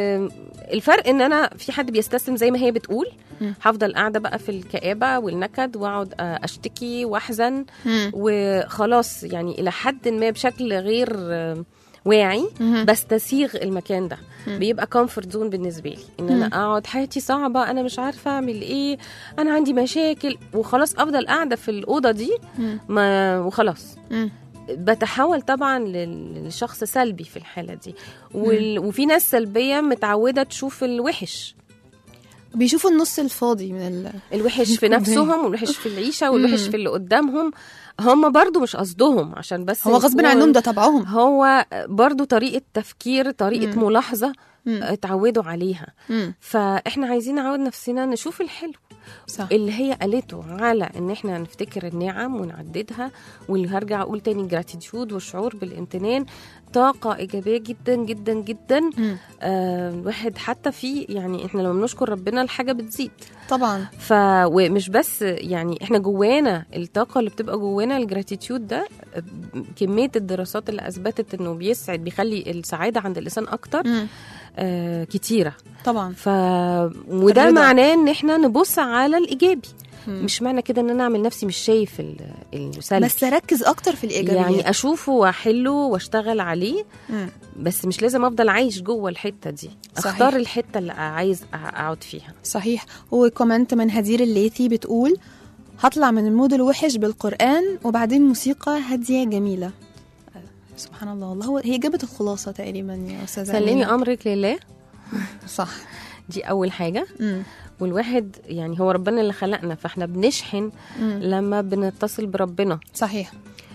والفرق ان انا في حد بيستسلم زي ما هي بتقول مم. هفضل قاعده بقى في الكآبه والنكد واقعد آه، اشتكي واحزن مم. وخلاص يعني الى حد ما بشكل غير آه، واعي مم. بستسيغ المكان ده مم. بيبقى كومفورت زون بالنسبه لي ان مم. انا اقعد حياتي صعبه انا مش عارفه اعمل ايه انا عندي مشاكل وخلاص افضل قاعده في الاوضه دي مم. ما وخلاص مم. بتحول طبعا لل- لشخص سلبي في الحاله دي وال... وفي ناس سلبيه متعوده تشوف الوحش بيشوفوا النص الفاضي من ال... الوحش في نفسهم والوحش في العيشه والوحش مم. في اللي قدامهم هم برضو مش قصدهم عشان بس هو غصب نكون- عنهم ده طبعهم هو برضو طريقه تفكير طريقه مم. ملاحظه مم. اتعودوا عليها مم. فاحنا عايزين نعود نفسنا نشوف الحلو صح اللي هي قالته على ان احنا نفتكر النعم ونعددها واللي هرجع اقول تاني جراتيتيود والشعور بالامتنان طاقة إيجابية جدا جدا جدا مم. آه الواحد حتى في يعني احنا لما بنشكر ربنا الحاجة بتزيد طبعا ف ومش بس يعني احنا جوانا الطاقة اللي بتبقى جوانا الجراتيتيود ده آه، كمية الدراسات اللي أثبتت إنه بيسعد بيخلي السعادة عند الإنسان أكتر مم. آه كتيره طبعا ف وده الرضا. معناه ان احنا نبص على الايجابي مم. مش معنى كده ان انا اعمل نفسي مش شايف ال- السلبي بس ركز اكتر في الايجابيات يعني اشوفه واحله واشتغل عليه مم. بس مش لازم افضل عايش جوه الحته دي صحيح. اختار الحته اللي عايز أ- اقعد فيها صحيح وكومنت من هدير الليثي بتقول هطلع من المود الوحش بالقرآن وبعدين موسيقى هادية جميلة سبحان الله والله هو هي جابت الخلاصة تقريبا يا أستاذة سلمي أمينة. امرك لله صح دي اول حاجه مم. والواحد يعني هو ربنا اللي خلقنا فاحنا بنشحن مم. لما بنتصل بربنا صحيح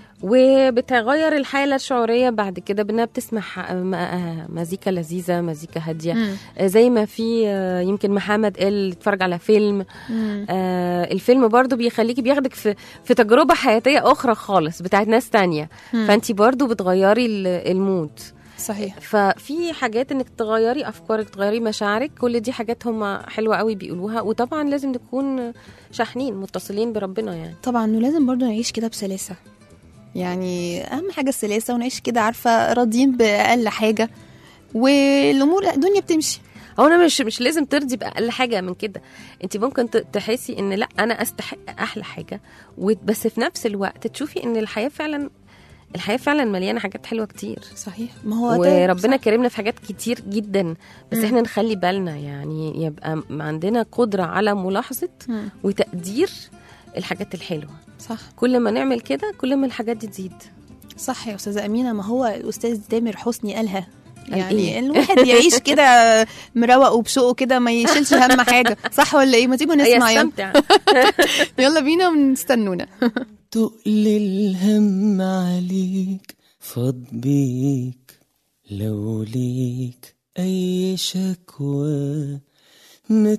وبتغير الحاله الشعوريه بعد كده بانها بتسمع ح- م- آه مزيكا لذيذه مزيكا هاديه مم. آه زي ما في آه، يمكن محمد قال اتفرج على فيلم مم. آه الفيلم برضو بيخليكي بياخدك في في تجربه حياتيه اخرى خالص بتاعت ناس تانية مم. فانت برضو بتغيري ال- المود صحيح ففي حاجات انك تغيري افكارك تغيري مشاعرك كل دي حاجات هم حلوه قوي بيقولوها وطبعا لازم نكون شاحنين متصلين بربنا يعني طبعا ولازم برضو نعيش كده بسلاسة يعني أهم حاجة السلاسة ونعيش كده عارفة راضيين بأقل حاجة والأمور الدنيا بتمشي هو انا مش مش لازم ترضي باقل حاجه من كده انت ممكن ت- تحسي ان لا انا استحق احلى حاجه و- بس في نفس الوقت تشوفي ان الحياه فعلا الحياه فعلا مليانه حاجات حلوه كتير صحيح ما هو ده وربنا صح. كرمنا في حاجات كتير جدا بس مم. احنا نخلي بالنا يعني يبقى م- عندنا قدره على ملاحظه مم. وتقدير الحاجات الحلوه صح كل ما نعمل كده كل ما الحاجات دي تزيد صح يا استاذه امينه ما هو الاستاذ تامر حسني قالها قال يعني إيه؟ الواحد يعيش كده مروق وبشوقه كده ما يشيلش هم حاجه صح ولا ايه ما تيجوا نسمع يلا يستمتع يلا بينا ونستنونا تقل الهم عليك فاض بيك لو ليك أي شكوى ما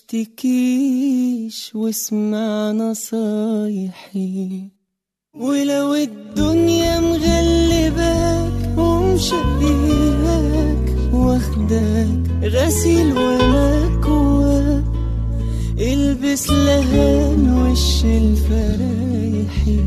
تشتكيش واسمع نصايحي ولو الدنيا مغلباك ومشقياك واخداك غسيل ومكواك البس لهان وش الفرايحي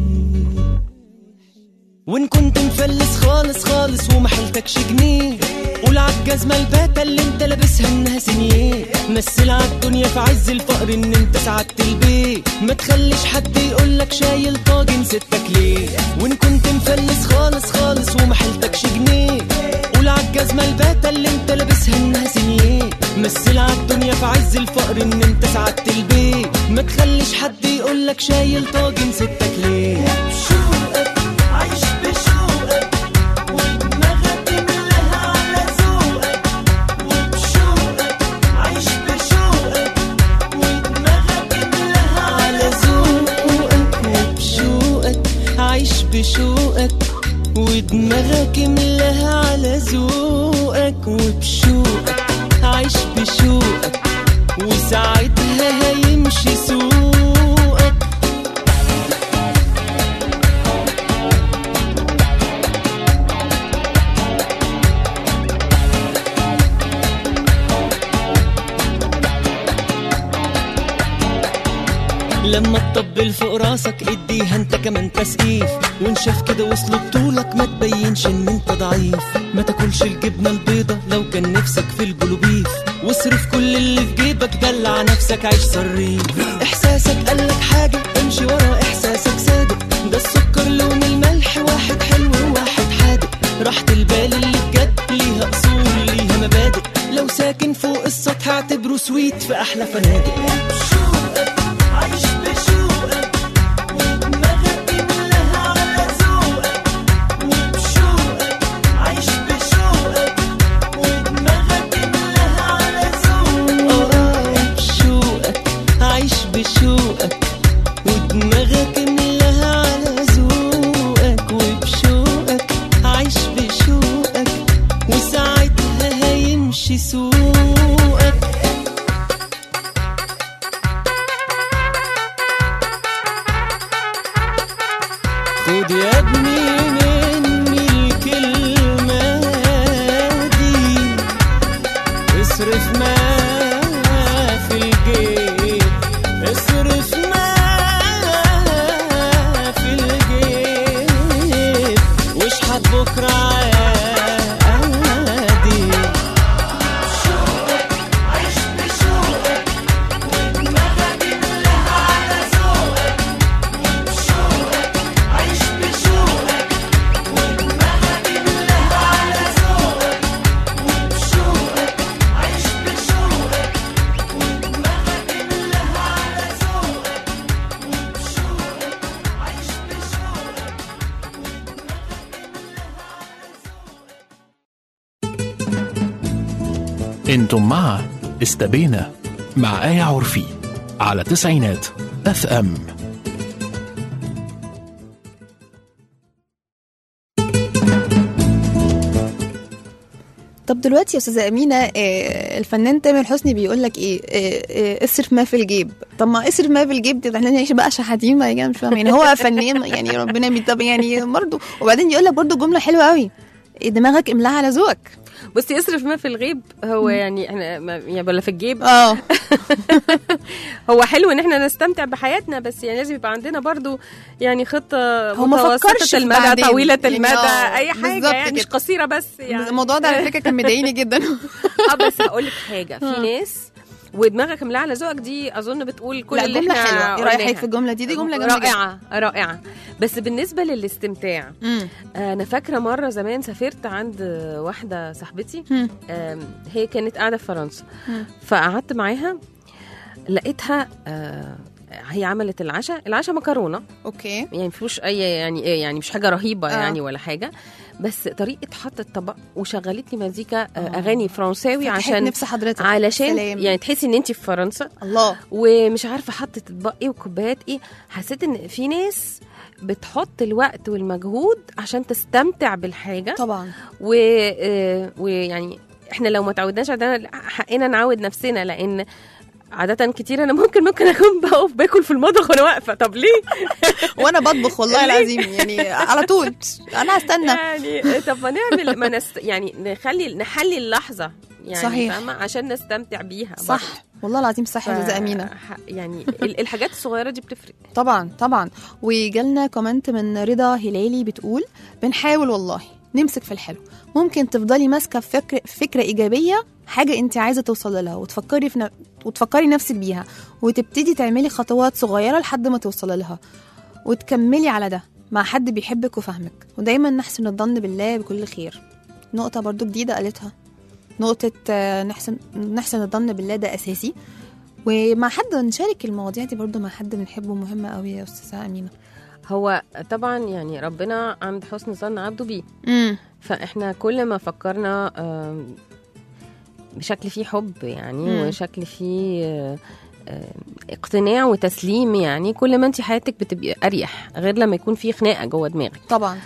وان كنت مفلس خالص خالص ومحلتكش جنيه قول عالجزمة الباتة اللي انت لابسها انها سنيه مثل عالدنيا في عز الفقر ان انت سعدت البيت ما تخليش حد يقولك شايل طاجن ستك ليه وان كنت مفلس خالص خالص ومحلتكش جنيه قول عالجزمة الباتة اللي انت لابسها انها سنيه مثل عالدنيا في عز الفقر ان انت سعدت البيت ما تخليش حد يقولك شايل طاجن ستك ليه بشوقك عايش بشوقك ودماغك ملاها على ذوقك وبشوقك عايش بشوقك ودماغك ملاها على ذوقك وبشوقك عايش بشوقك ودماغك ملاها على ذوقك وبشوقك عايش بشوقك وساعتها هيمشي سوقك لما تطبل فوق راسك اديها انت كمان تسقيف وانشف كده وصل بطولك ما تبينش ان انت ضعيف ما تاكلش الجبنه البيضه لو كان نفسك في الجلوبيف واصرف كل اللي في جيبك دلع نفسك عيش صريف احساسك قالك حاجه امشي ورا احساسك صادق ده السكر لون الملح واحد حلو وواحد حادق راحة البال اللي بجد ليها اصول ليها مبادئ لو ساكن فوق السطح اعتبره سويت في احلى فنادق بشوقك عايش بشوقك ودماغك ملاها على ذوقك وبشوقك عايش بشوقك ودماغك ملاها على ذوقك اه بشوقك عايش بشوقك ودماغك ملاها على ذوقك وبشوقك عايش بشوقك وساعتها هيمشي سوقك خد يا ابني مني الكلمة دي اصرف ما في الجيب اصرف ما في الجيب واشحت بكرة عادي انتم مع استبينا مع آية عرفي على تسعينات اف ام طب دلوقتي يا استاذه امينه آه، الفنان تامر حسني بيقول لك ايه آه، آه، اصرف ما في الجيب طب ما اصرف ما في الجيب ده احنا نعيش بقى شحاتين ما يعني مش فاهم يعني هو فنان يعني ربنا يمين طب يعني برضه وبعدين يقول لك برضه جمله حلوه قوي دماغك املاها على ذوقك بصي اصرف ما في الغيب هو يعني احنا ما- يعني ولا في الجيب اه هو حلو ان احنا نستمتع بحياتنا بس يعني لازم يبقى عندنا برضو يعني خطه هو ما فكرش متوسطه في المدى بعدين. طويله يعني المدى آه، اي حاجه بالظبط يعني مش كده. قصيره بس يعني الموضوع ده على فكره كان مضايقني جدا اه بس هقول لك حاجه في ناس ودماغك ملاها على ذوقك دي اظن بتقول كل لا اللي جمله احنا حلوه ايه رايك قلناها. في الجمله دي دي جمله جميله جدا. رائعه رائعه بس بالنسبه للاستمتاع مم. انا فاكره مره زمان سافرت عند واحده صاحبتي مم. آم، هي كانت قاعده في فرنسا مم. فقعدت معاها لقيتها آه، هي عملت العشاء العشاء مكرونه اوكي يعني مفيهوش اي يعني ايه يعني مش حاجه رهيبه آه. آه. يعني ولا حاجه بس طريقه حط الطبق وشغلت لي مزيكا آه. آه. اغاني فرنساوي فتحت عشان نفس حضرتك علشان سلام. يعني تحسي ان انت في فرنسا الله ومش عارفه حطت اطباق ايه وكوبايات ايه حسيت ان في ناس بتحط الوقت والمجهود عشان تستمتع بالحاجه طبعا و... آه، ويعني احنا لو ما تعودناش عندنا حقنا نعود نفسنا لان عادة كتير انا ممكن ممكن اكون بقف باكل في المطبخ وانا واقفه طب ليه؟ وانا بطبخ والله العظيم يعني على طول انا هستنى يعني طب ما نعمل ما نست... يعني نخلي نحلي اللحظه يعني صحيح. فاهمة؟ عشان نستمتع بيها صح والله العظيم صح يا استاذه امينه ح- يعني ال- الحاجات الصغيره دي بتفرق طبعا طبعا وجالنا كومنت من رضا هلالي بتقول بنحاول والله نمسك في الحلو ممكن تفضلي ماسكه في فكره فكره ايجابيه حاجه انت عايزه توصلي لها وتفكري في ن... وتفكري نفسك بيها وتبتدي تعملي خطوات صغيره لحد ما توصلي لها وتكملي على ده مع حد بيحبك وفاهمك ودايما نحسن الظن بالله بكل خير نقطه برضو جديده قالتها نقطه آه، نحسن نحسن الظن بالله ده اساسي ومع حد نشارك المواضيع دي برضو مع حد بنحبه مهمة قوي يا أستاذة أمينة هو طبعا يعني ربنا عند حسن ظن عبده بيه امم فاحنا كل ما فكرنا آم، بشكل فيه حب يعني مم. وشكل فيه آه، آه، اقتناع وتسليم يعني كل ما انت حياتك بتبقى اريح غير لما يكون في خناقه جوه دماغك طبعا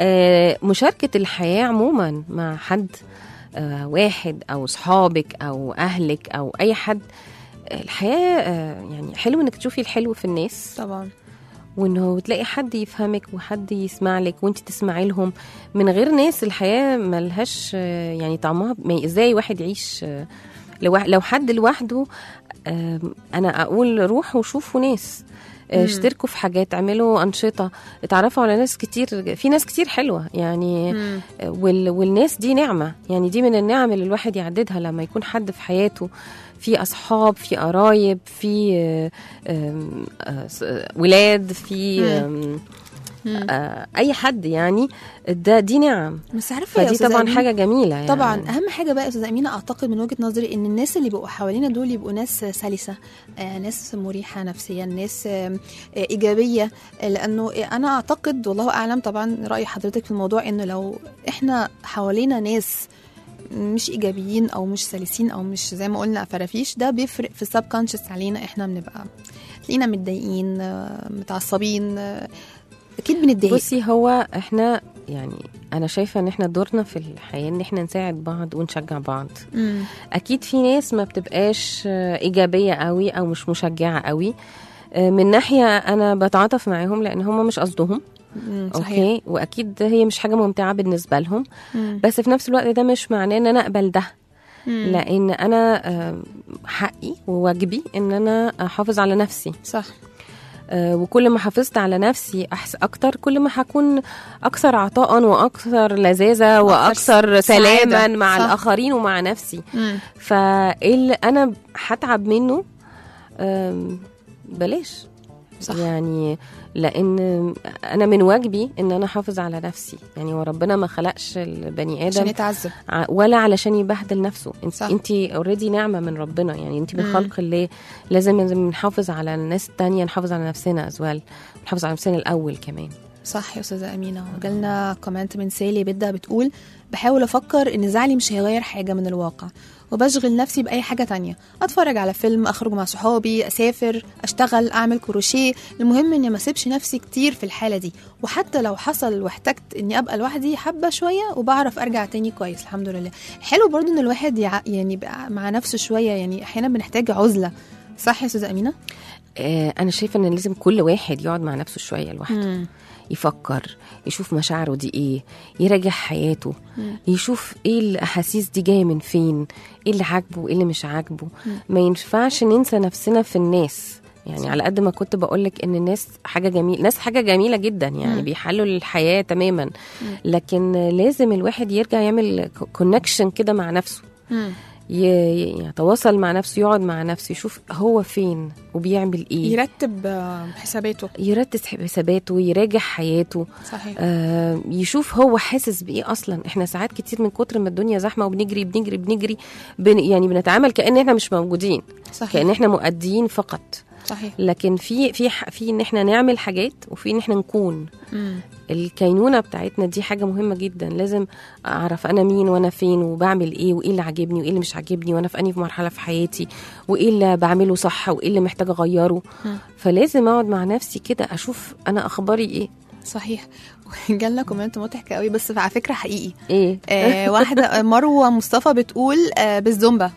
آه، مشاركة الحياة عموما مع حد آه، واحد أو صحابك أو أهلك أو أي حد آه، الحياة آه، يعني حلو إنك تشوفي الحلو في الناس طبعا وإنه تلاقي حد يفهمك وحد يسمع لك وأنت تسمعي لهم من غير ناس الحياة ملهاش آه، يعني طعمها ما- إزاي واحد يعيش آه، لو لو حد لوحده آه، أنا أقول روحوا وشوفوا ناس آه، مم. اشتركوا في حاجات اعملوا أنشطة اتعرفوا على ناس كتير في ناس كتير حلوة يعني مم. وال... والناس دي نعمة يعني دي من النعم اللي الواحد يعددها لما يكون حد في حياته في أصحاب في قرايب في آه، آم، آه، س- آه، ولاد في آم، مم. آه، أي حد يعني ده دي نعم بس عارفة يا فدي أستاذة طبعا أمينة؟ حاجة جميلة يعني طبعا اهم حاجه بقى يا استاذه امينه اعتقد من وجهه نظري ان الناس اللي بيبقوا حوالينا دول يبقوا ناس سلسه آه ناس مريحه نفسيا ناس آه آه، ايجابيه آه، لانه انا اعتقد والله اعلم طبعا راي حضرتك في الموضوع انه لو احنا حوالينا ناس مش ايجابيين او مش سلسين او مش زي ما قلنا فرافيش ده بيفرق في السب كونشس علينا احنا بنبقى تلاقينا متضايقين آه، متعصبين آه، اكيد بنتضايق بصي هو احنا يعني انا شايفه ان احنا دورنا في الحياه ان احنا نساعد بعض ونشجع بعض مم. اكيد في ناس ما بتبقاش آه، ايجابيه قوي او مش مشجعه قوي آه، من ناحيه انا بتعاطف معاهم لان هم مش قصدهم مم. صحيح اوكي واكيد هي مش حاجه ممتعه بالنسبه لهم مم. بس في نفس الوقت ده مش معناه ان انا اقبل ده مم. لان انا آه، حقي وواجبي ان انا احافظ على نفسي صح آه، وكل ما حافظت على نفسي أحس أكتر كل ما هكون أكثر عطاء وأكثر لذاذة وأكثر سعادة. سلاما مع صح. الآخرين ومع نفسي مم. فاللي أنا هتعب منه آم، بلاش صح. يعني لان انا من واجبي ان انا احافظ على نفسي يعني وربنا ما خلقش البني عشان ادم يتعذب ع- ولا علشان يبهدل نفسه انت صح. انت اوريدي نعمه من ربنا يعني انت من مم. خلق الله لازم لازم نحافظ على الناس التانية نحافظ على نفسنا از well نحافظ على نفسنا الاول كمان صح يا استاذه امينه وجالنا كومنت من سالي بدة بتقول بحاول افكر ان زعلي مش هيغير حاجه من الواقع وبشغل نفسي باي حاجه تانية اتفرج على فيلم اخرج مع صحابي اسافر اشتغل اعمل كروشيه المهم اني ما اسيبش نفسي كتير في الحاله دي وحتى لو حصل واحتجت اني ابقى لوحدي حبه شويه وبعرف ارجع تاني كويس الحمد لله حلو برضو ان الواحد يع... يعني يبقى مع نفسه شويه يعني احيانا بنحتاج عزله صح يا استاذه امينه آه انا شايفه ان لازم كل واحد يقعد مع نفسه شويه لوحده يفكر يشوف مشاعره دي ايه يراجع حياته يشوف ايه الاحاسيس دي جايه من فين ايه اللي عاجبه وايه اللي مش عاجبه ما ينفعش ننسى نفسنا في الناس يعني على قد ما كنت بقولك ان الناس حاجه جميله ناس حاجه جميله جدا يعني مم. بيحلوا الحياه تماما لكن لازم الواحد يرجع يعمل كونكشن كده مع نفسه مم. ي- يتواصل مع نفسه يقعد مع نفسه يشوف هو فين وبيعمل ايه يرتب آه، حساباته يرتب حساباته يراجع حياته صحيح آه يشوف هو حاسس بايه اصلا احنا ساعات كتير من كتر ما الدنيا زحمه وبنجري بنجري بنجري بن يعني بنتعامل كان احنا مش موجودين صحيح كان احنا مؤديين فقط صحيح لكن في في ح- في ان احنا نعمل حاجات وفي ان احنا نكون مم. الكينونه بتاعتنا دي حاجه مهمه جدا لازم اعرف انا مين وانا فين وبعمل ايه وايه اللي عاجبني وايه اللي مش عاجبني وانا في انهي مرحله في حياتي وايه اللي بعمله صح وايه اللي محتاجه اغيره مم. فلازم اقعد مع نفسي كده اشوف انا اخباري ايه صحيح جالنا كومنت مضحك قوي بس على فكره حقيقي ايه آه واحده مروه مصطفى بتقول آه بالزومبا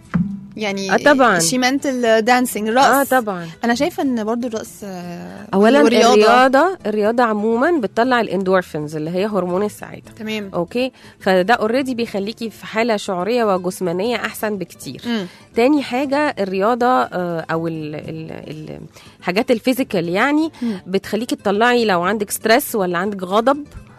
يعني آه طبعاً. شي منت الدانسينج اه الرقص طبعا انا شايفه ان برضو الرقص آه اولا والرياضة. الرياضه الرياضه عموما بتطلع الاندورفينز اللي هي هرمون السعاده تمام اوكي فده اوريدي بيخليكي في حاله شعوريه وجسمانيه احسن بكتير مم. تاني حاجه الرياضه آه، او ال- ال- ال- الحاجات الفيزيكال يعني مم. بتخليكي تطلعي لو عندك ستريس ولا عندك غضب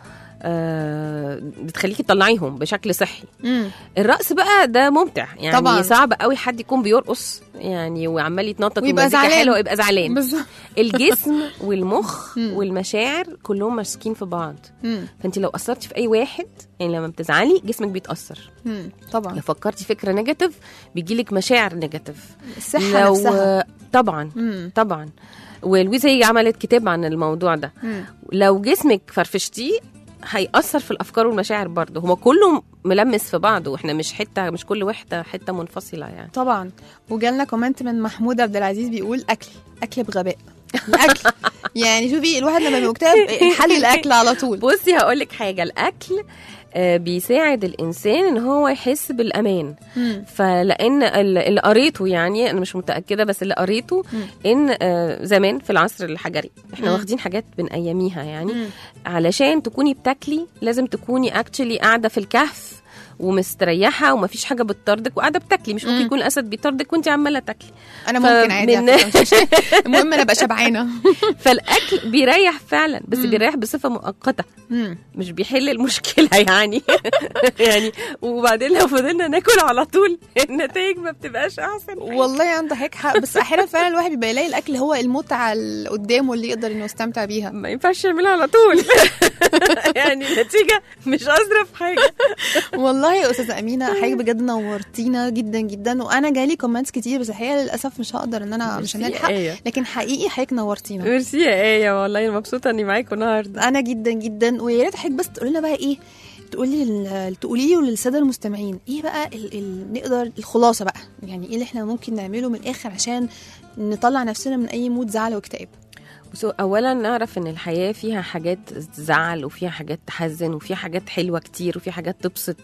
آه، بتخليكي تطلعيهم بشكل صحي مم. الرقص بقى ده ممتع يعني طبعاً. صعب قوي حد يكون بيرقص يعني وعمال يتنطط ويبقى ومزيكا زعلان. حلوه ويبقى زعلان بالظبط الجسم والمخ مم. والمشاعر كلهم ماسكين في بعض مم. فانت لو اثرتي في اي واحد يعني لما بتزعلي جسمك بيتاثر مم. طبعا لو فكرتي فكره نيجاتيف بيجيلك مشاعر نيجاتيف الصحه لو نفسها طبعا مم. طبعا ولويزا هي عملت كتاب عن الموضوع ده مم. لو جسمك فرفشتيه هيأثر في الافكار والمشاعر برضه هو كله ملمس في بعضه واحنا مش حته مش كل واحده حته منفصله يعني طبعا وجالنا كومنت من محمود عبد العزيز بيقول اكل اكل بغباء الاكل يعني شوفي الواحد لما بيبقى مكتئب حل الاكل على طول بصي هقول لك حاجه الاكل آه، بيساعد الانسان ان هو يحس بالامان مم. فلان ال- اللي قريته يعني انا مش متاكده بس اللي قريته مم. ان آه، زمان في العصر الحجري احنا مم. واخدين حاجات من اياميها يعني مم. علشان تكوني بتاكلي لازم تكوني اكشلي قاعده في الكهف ومستريحه ومفيش حاجه بتطردك وقاعده بتاكلي مش ممكن مم. يكون الاسد بيطردك وانت عماله تاكلي انا ممكن عادي فمن- على فكرة، مش مشكلة. المهم انا ابقى شبعانه فالاكل بيريح فعلا بس مم. بيريح بصفه مؤقته مم. مش بيحل المشكله يعني يعني وبعدين لو فضلنا ناكل على طول النتائج ما بتبقاش احسن حاجة. والله عندك حق بس احيانا فعلا الواحد بيبقى يلاقي الاكل هو المتعه اللي قدامه اللي يقدر انه يستمتع بيها ما ينفعش يعملها على طول يعني النتيجه مش اظرف حاجه والله يا استاذه امينه حضرتك بجد نورتينا جدا جدا وانا جالي كومنتس كتير بس الحقيقه للاسف مش هقدر ان انا مش ميرسي هنلحق يا آية. لكن حقيقي حضرتك نورتينا ميرسي يا ايه والله مبسوطه اني معاكم النهارده انا جدا جدا ويا ريت حضرتك بس تقولي لنا بقى ايه تقولي لل- تقولي لي وللساده المستمعين ايه بقى ال... ال... نقدر الخلاصه بقى يعني ايه اللي احنا ممكن نعمله من الاخر عشان نطلع نفسنا من اي مود زعل واكتئاب بصوا اولا نعرف ان الحياه فيها حاجات تزعل وفيها حاجات تحزن وفيها حاجات حلوه كتير وفيها حاجات تبسط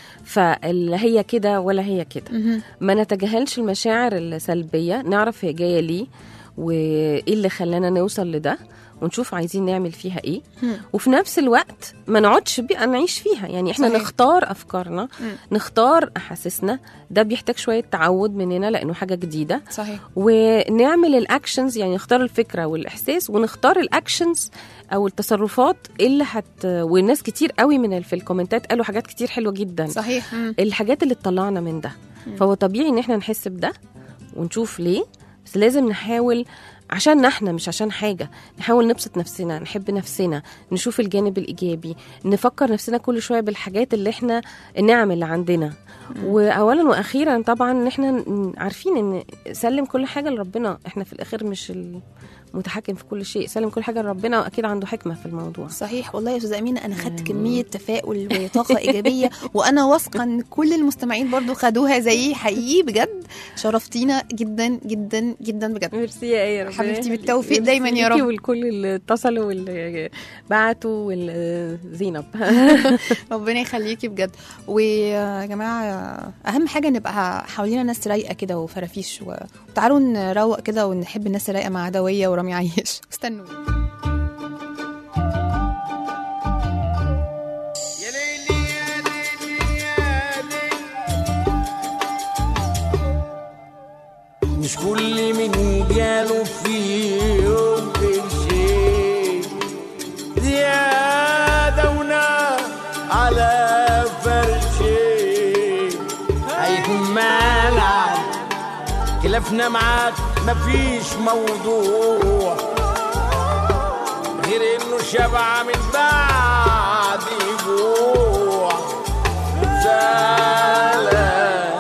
فلا هي كده ولا هي كده ما نتجاهلش المشاعر السلبيه نعرف هي جايه ليه وايه اللي خلانا نوصل لده ونشوف عايزين نعمل فيها ايه مم. وفي نفس الوقت ما نقعدش بقى نعيش فيها يعني احنا صحيح. صحيح. نختار افكارنا مم. نختار احاسيسنا ده بيحتاج شويه تعود مننا لانه حاجه جديده صحيح ونعمل الاكشنز يعني نختار الفكره والاحساس ونختار الاكشنز او التصرفات اللي هت والناس كتير قوي من ال- في الكومنتات قالوا حاجات كتير حلوه جدا صحيح مم. الحاجات اللي تطلعنا من ده فهو طبيعي ان احنا نحس بده ونشوف ليه بس لازم نحاول عشان احنا مش عشان حاجة نحاول نبسط نفسنا نحب نفسنا نشوف الجانب الإيجابي نفكر نفسنا كل شوية بالحاجات اللي احنا النعم اللي عندنا وأولا وأخيرا طبعا ان احنا ن- عارفين ان سلم كل حاجة لربنا احنا في الآخر مش ال... متحكم في كل شيء سلم كل حاجه لربنا واكيد عنده حكمه في الموضوع صحيح والله يا استاذه امينه انا خدت كميه تفاؤل وطاقه ايجابيه وانا واثقه ان كل المستمعين برضو خدوها زيي حقيقي بجد شرفتينا جدا جدا جدا بجد ميرسي يا ايه ربنا حبيبتي يخليكي. بالتوفيق دايما يا ميرسي رب. والكل اللي اتصلوا واللي بعتوا والزينب ربنا يخليكي بجد ويا جماعه اهم حاجه نبقى حوالينا ناس رايقه كده وفرافيش و- وتعالوا نروق كده ونحب الناس الرايقه مع عدويه ورامي عيش استنوا مش كل من جاله في يوم شيء زيادة ونار على فرشي هيكون مالع خلافنا معاك مفيش موضوع غير انه شبع من بعد جوع زعلان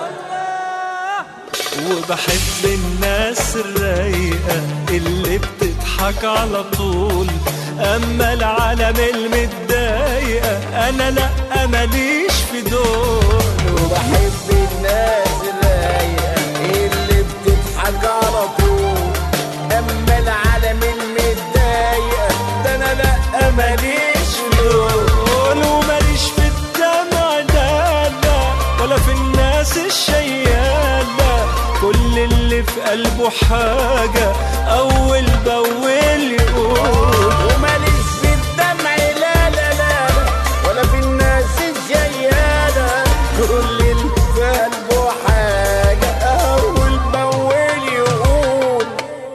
وبحب الناس الرايقة اللي بتضحك على طول أما العالم المتضايقة أنا لأ ماليش في دول وبحب الناس الرايقة اللي بتضحك على طول أما العالم المتضايقة ده أنا لأ ماليش في دول وماليش في الدمع لا لا ولا في الناس الشيالة كل اللي في قلبه حاجة أول بأول يقول وماليش في الدمع لا لا لا ولا في الناس الجيالة كل اللي في قلبه حاجة أول بأول يقول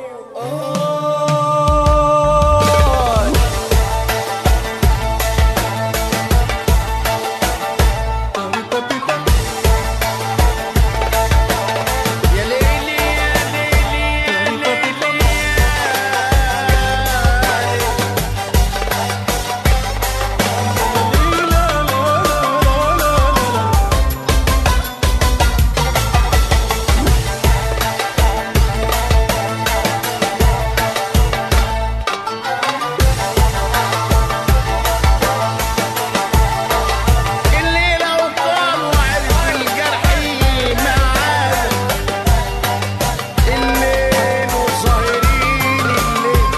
آه يا ليلي يا ليلي يا ليلي اللي لو طال وعرف الجرح معانا الليل وسهرين الليل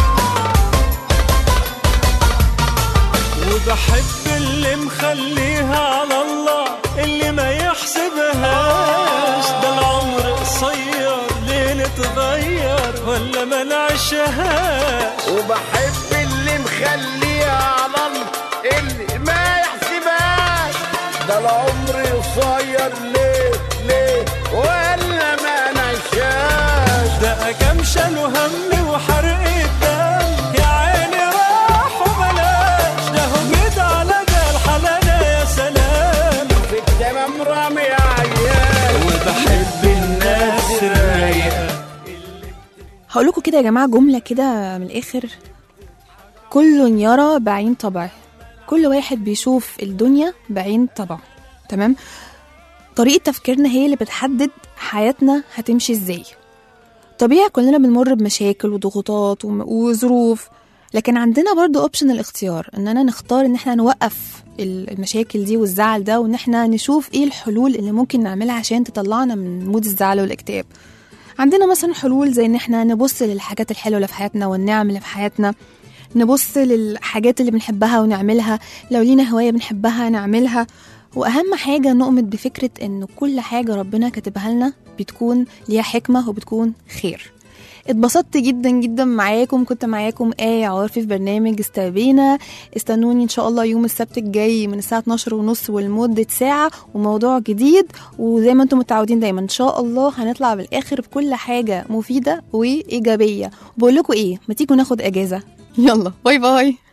وبحب اللي مخليها على الله اللي ما يحسبهاش ده العمر قصير ليه نتغير ولا ما نعيشهاش وبحب اللي مخليها على الله اللي ما يحسبهاش ده العمر قصير ليه ليه ولا ما نعيشهاش ده كام شالوا هم وحرق الدم يا عيني راح وبلاش ده هو جيت على ده الحلالة يا سلام في التمام رامي عيال وبحب الناس الرايقة هقول لكم كده يا جماعه جمله كده من الاخر كل يرى بعين طبعه كل واحد بيشوف الدنيا بعين طبعه تمام طريقه تفكيرنا هي اللي بتحدد حياتنا هتمشي ازاي طبيعي كلنا بنمر بمشاكل وضغوطات وم- وظروف لكن عندنا برضو اوبشن الاختيار اننا نختار ان احنا نوقف ال- المشاكل دي والزعل ده وان احنا نشوف ايه الحلول اللي ممكن نعملها عشان تطلعنا من مود الزعل والاكتئاب عندنا مثلا حلول زي ان احنا نبص للحاجات الحلوه اللي في حياتنا والنعم اللي في حياتنا نبص للحاجات اللي بنحبها ونعملها لو لينا هوايه بنحبها نعملها واهم حاجه نؤمن بفكره ان كل حاجه ربنا كاتبها لنا بتكون ليها حكمه وبتكون خير اتبسطت جدا جدا معاكم كنت معاكم آية عارفي في برنامج استبينا استنوني ان شاء الله يوم السبت الجاي من الساعة 12 ونص ولمدة ساعة وموضوع جديد وزي ما انتم متعودين دايما ان شاء الله هنطلع بالاخر بكل حاجة مفيدة وايجابية بقول لكم ايه ما تيجوا ناخد اجازة يلا باي باي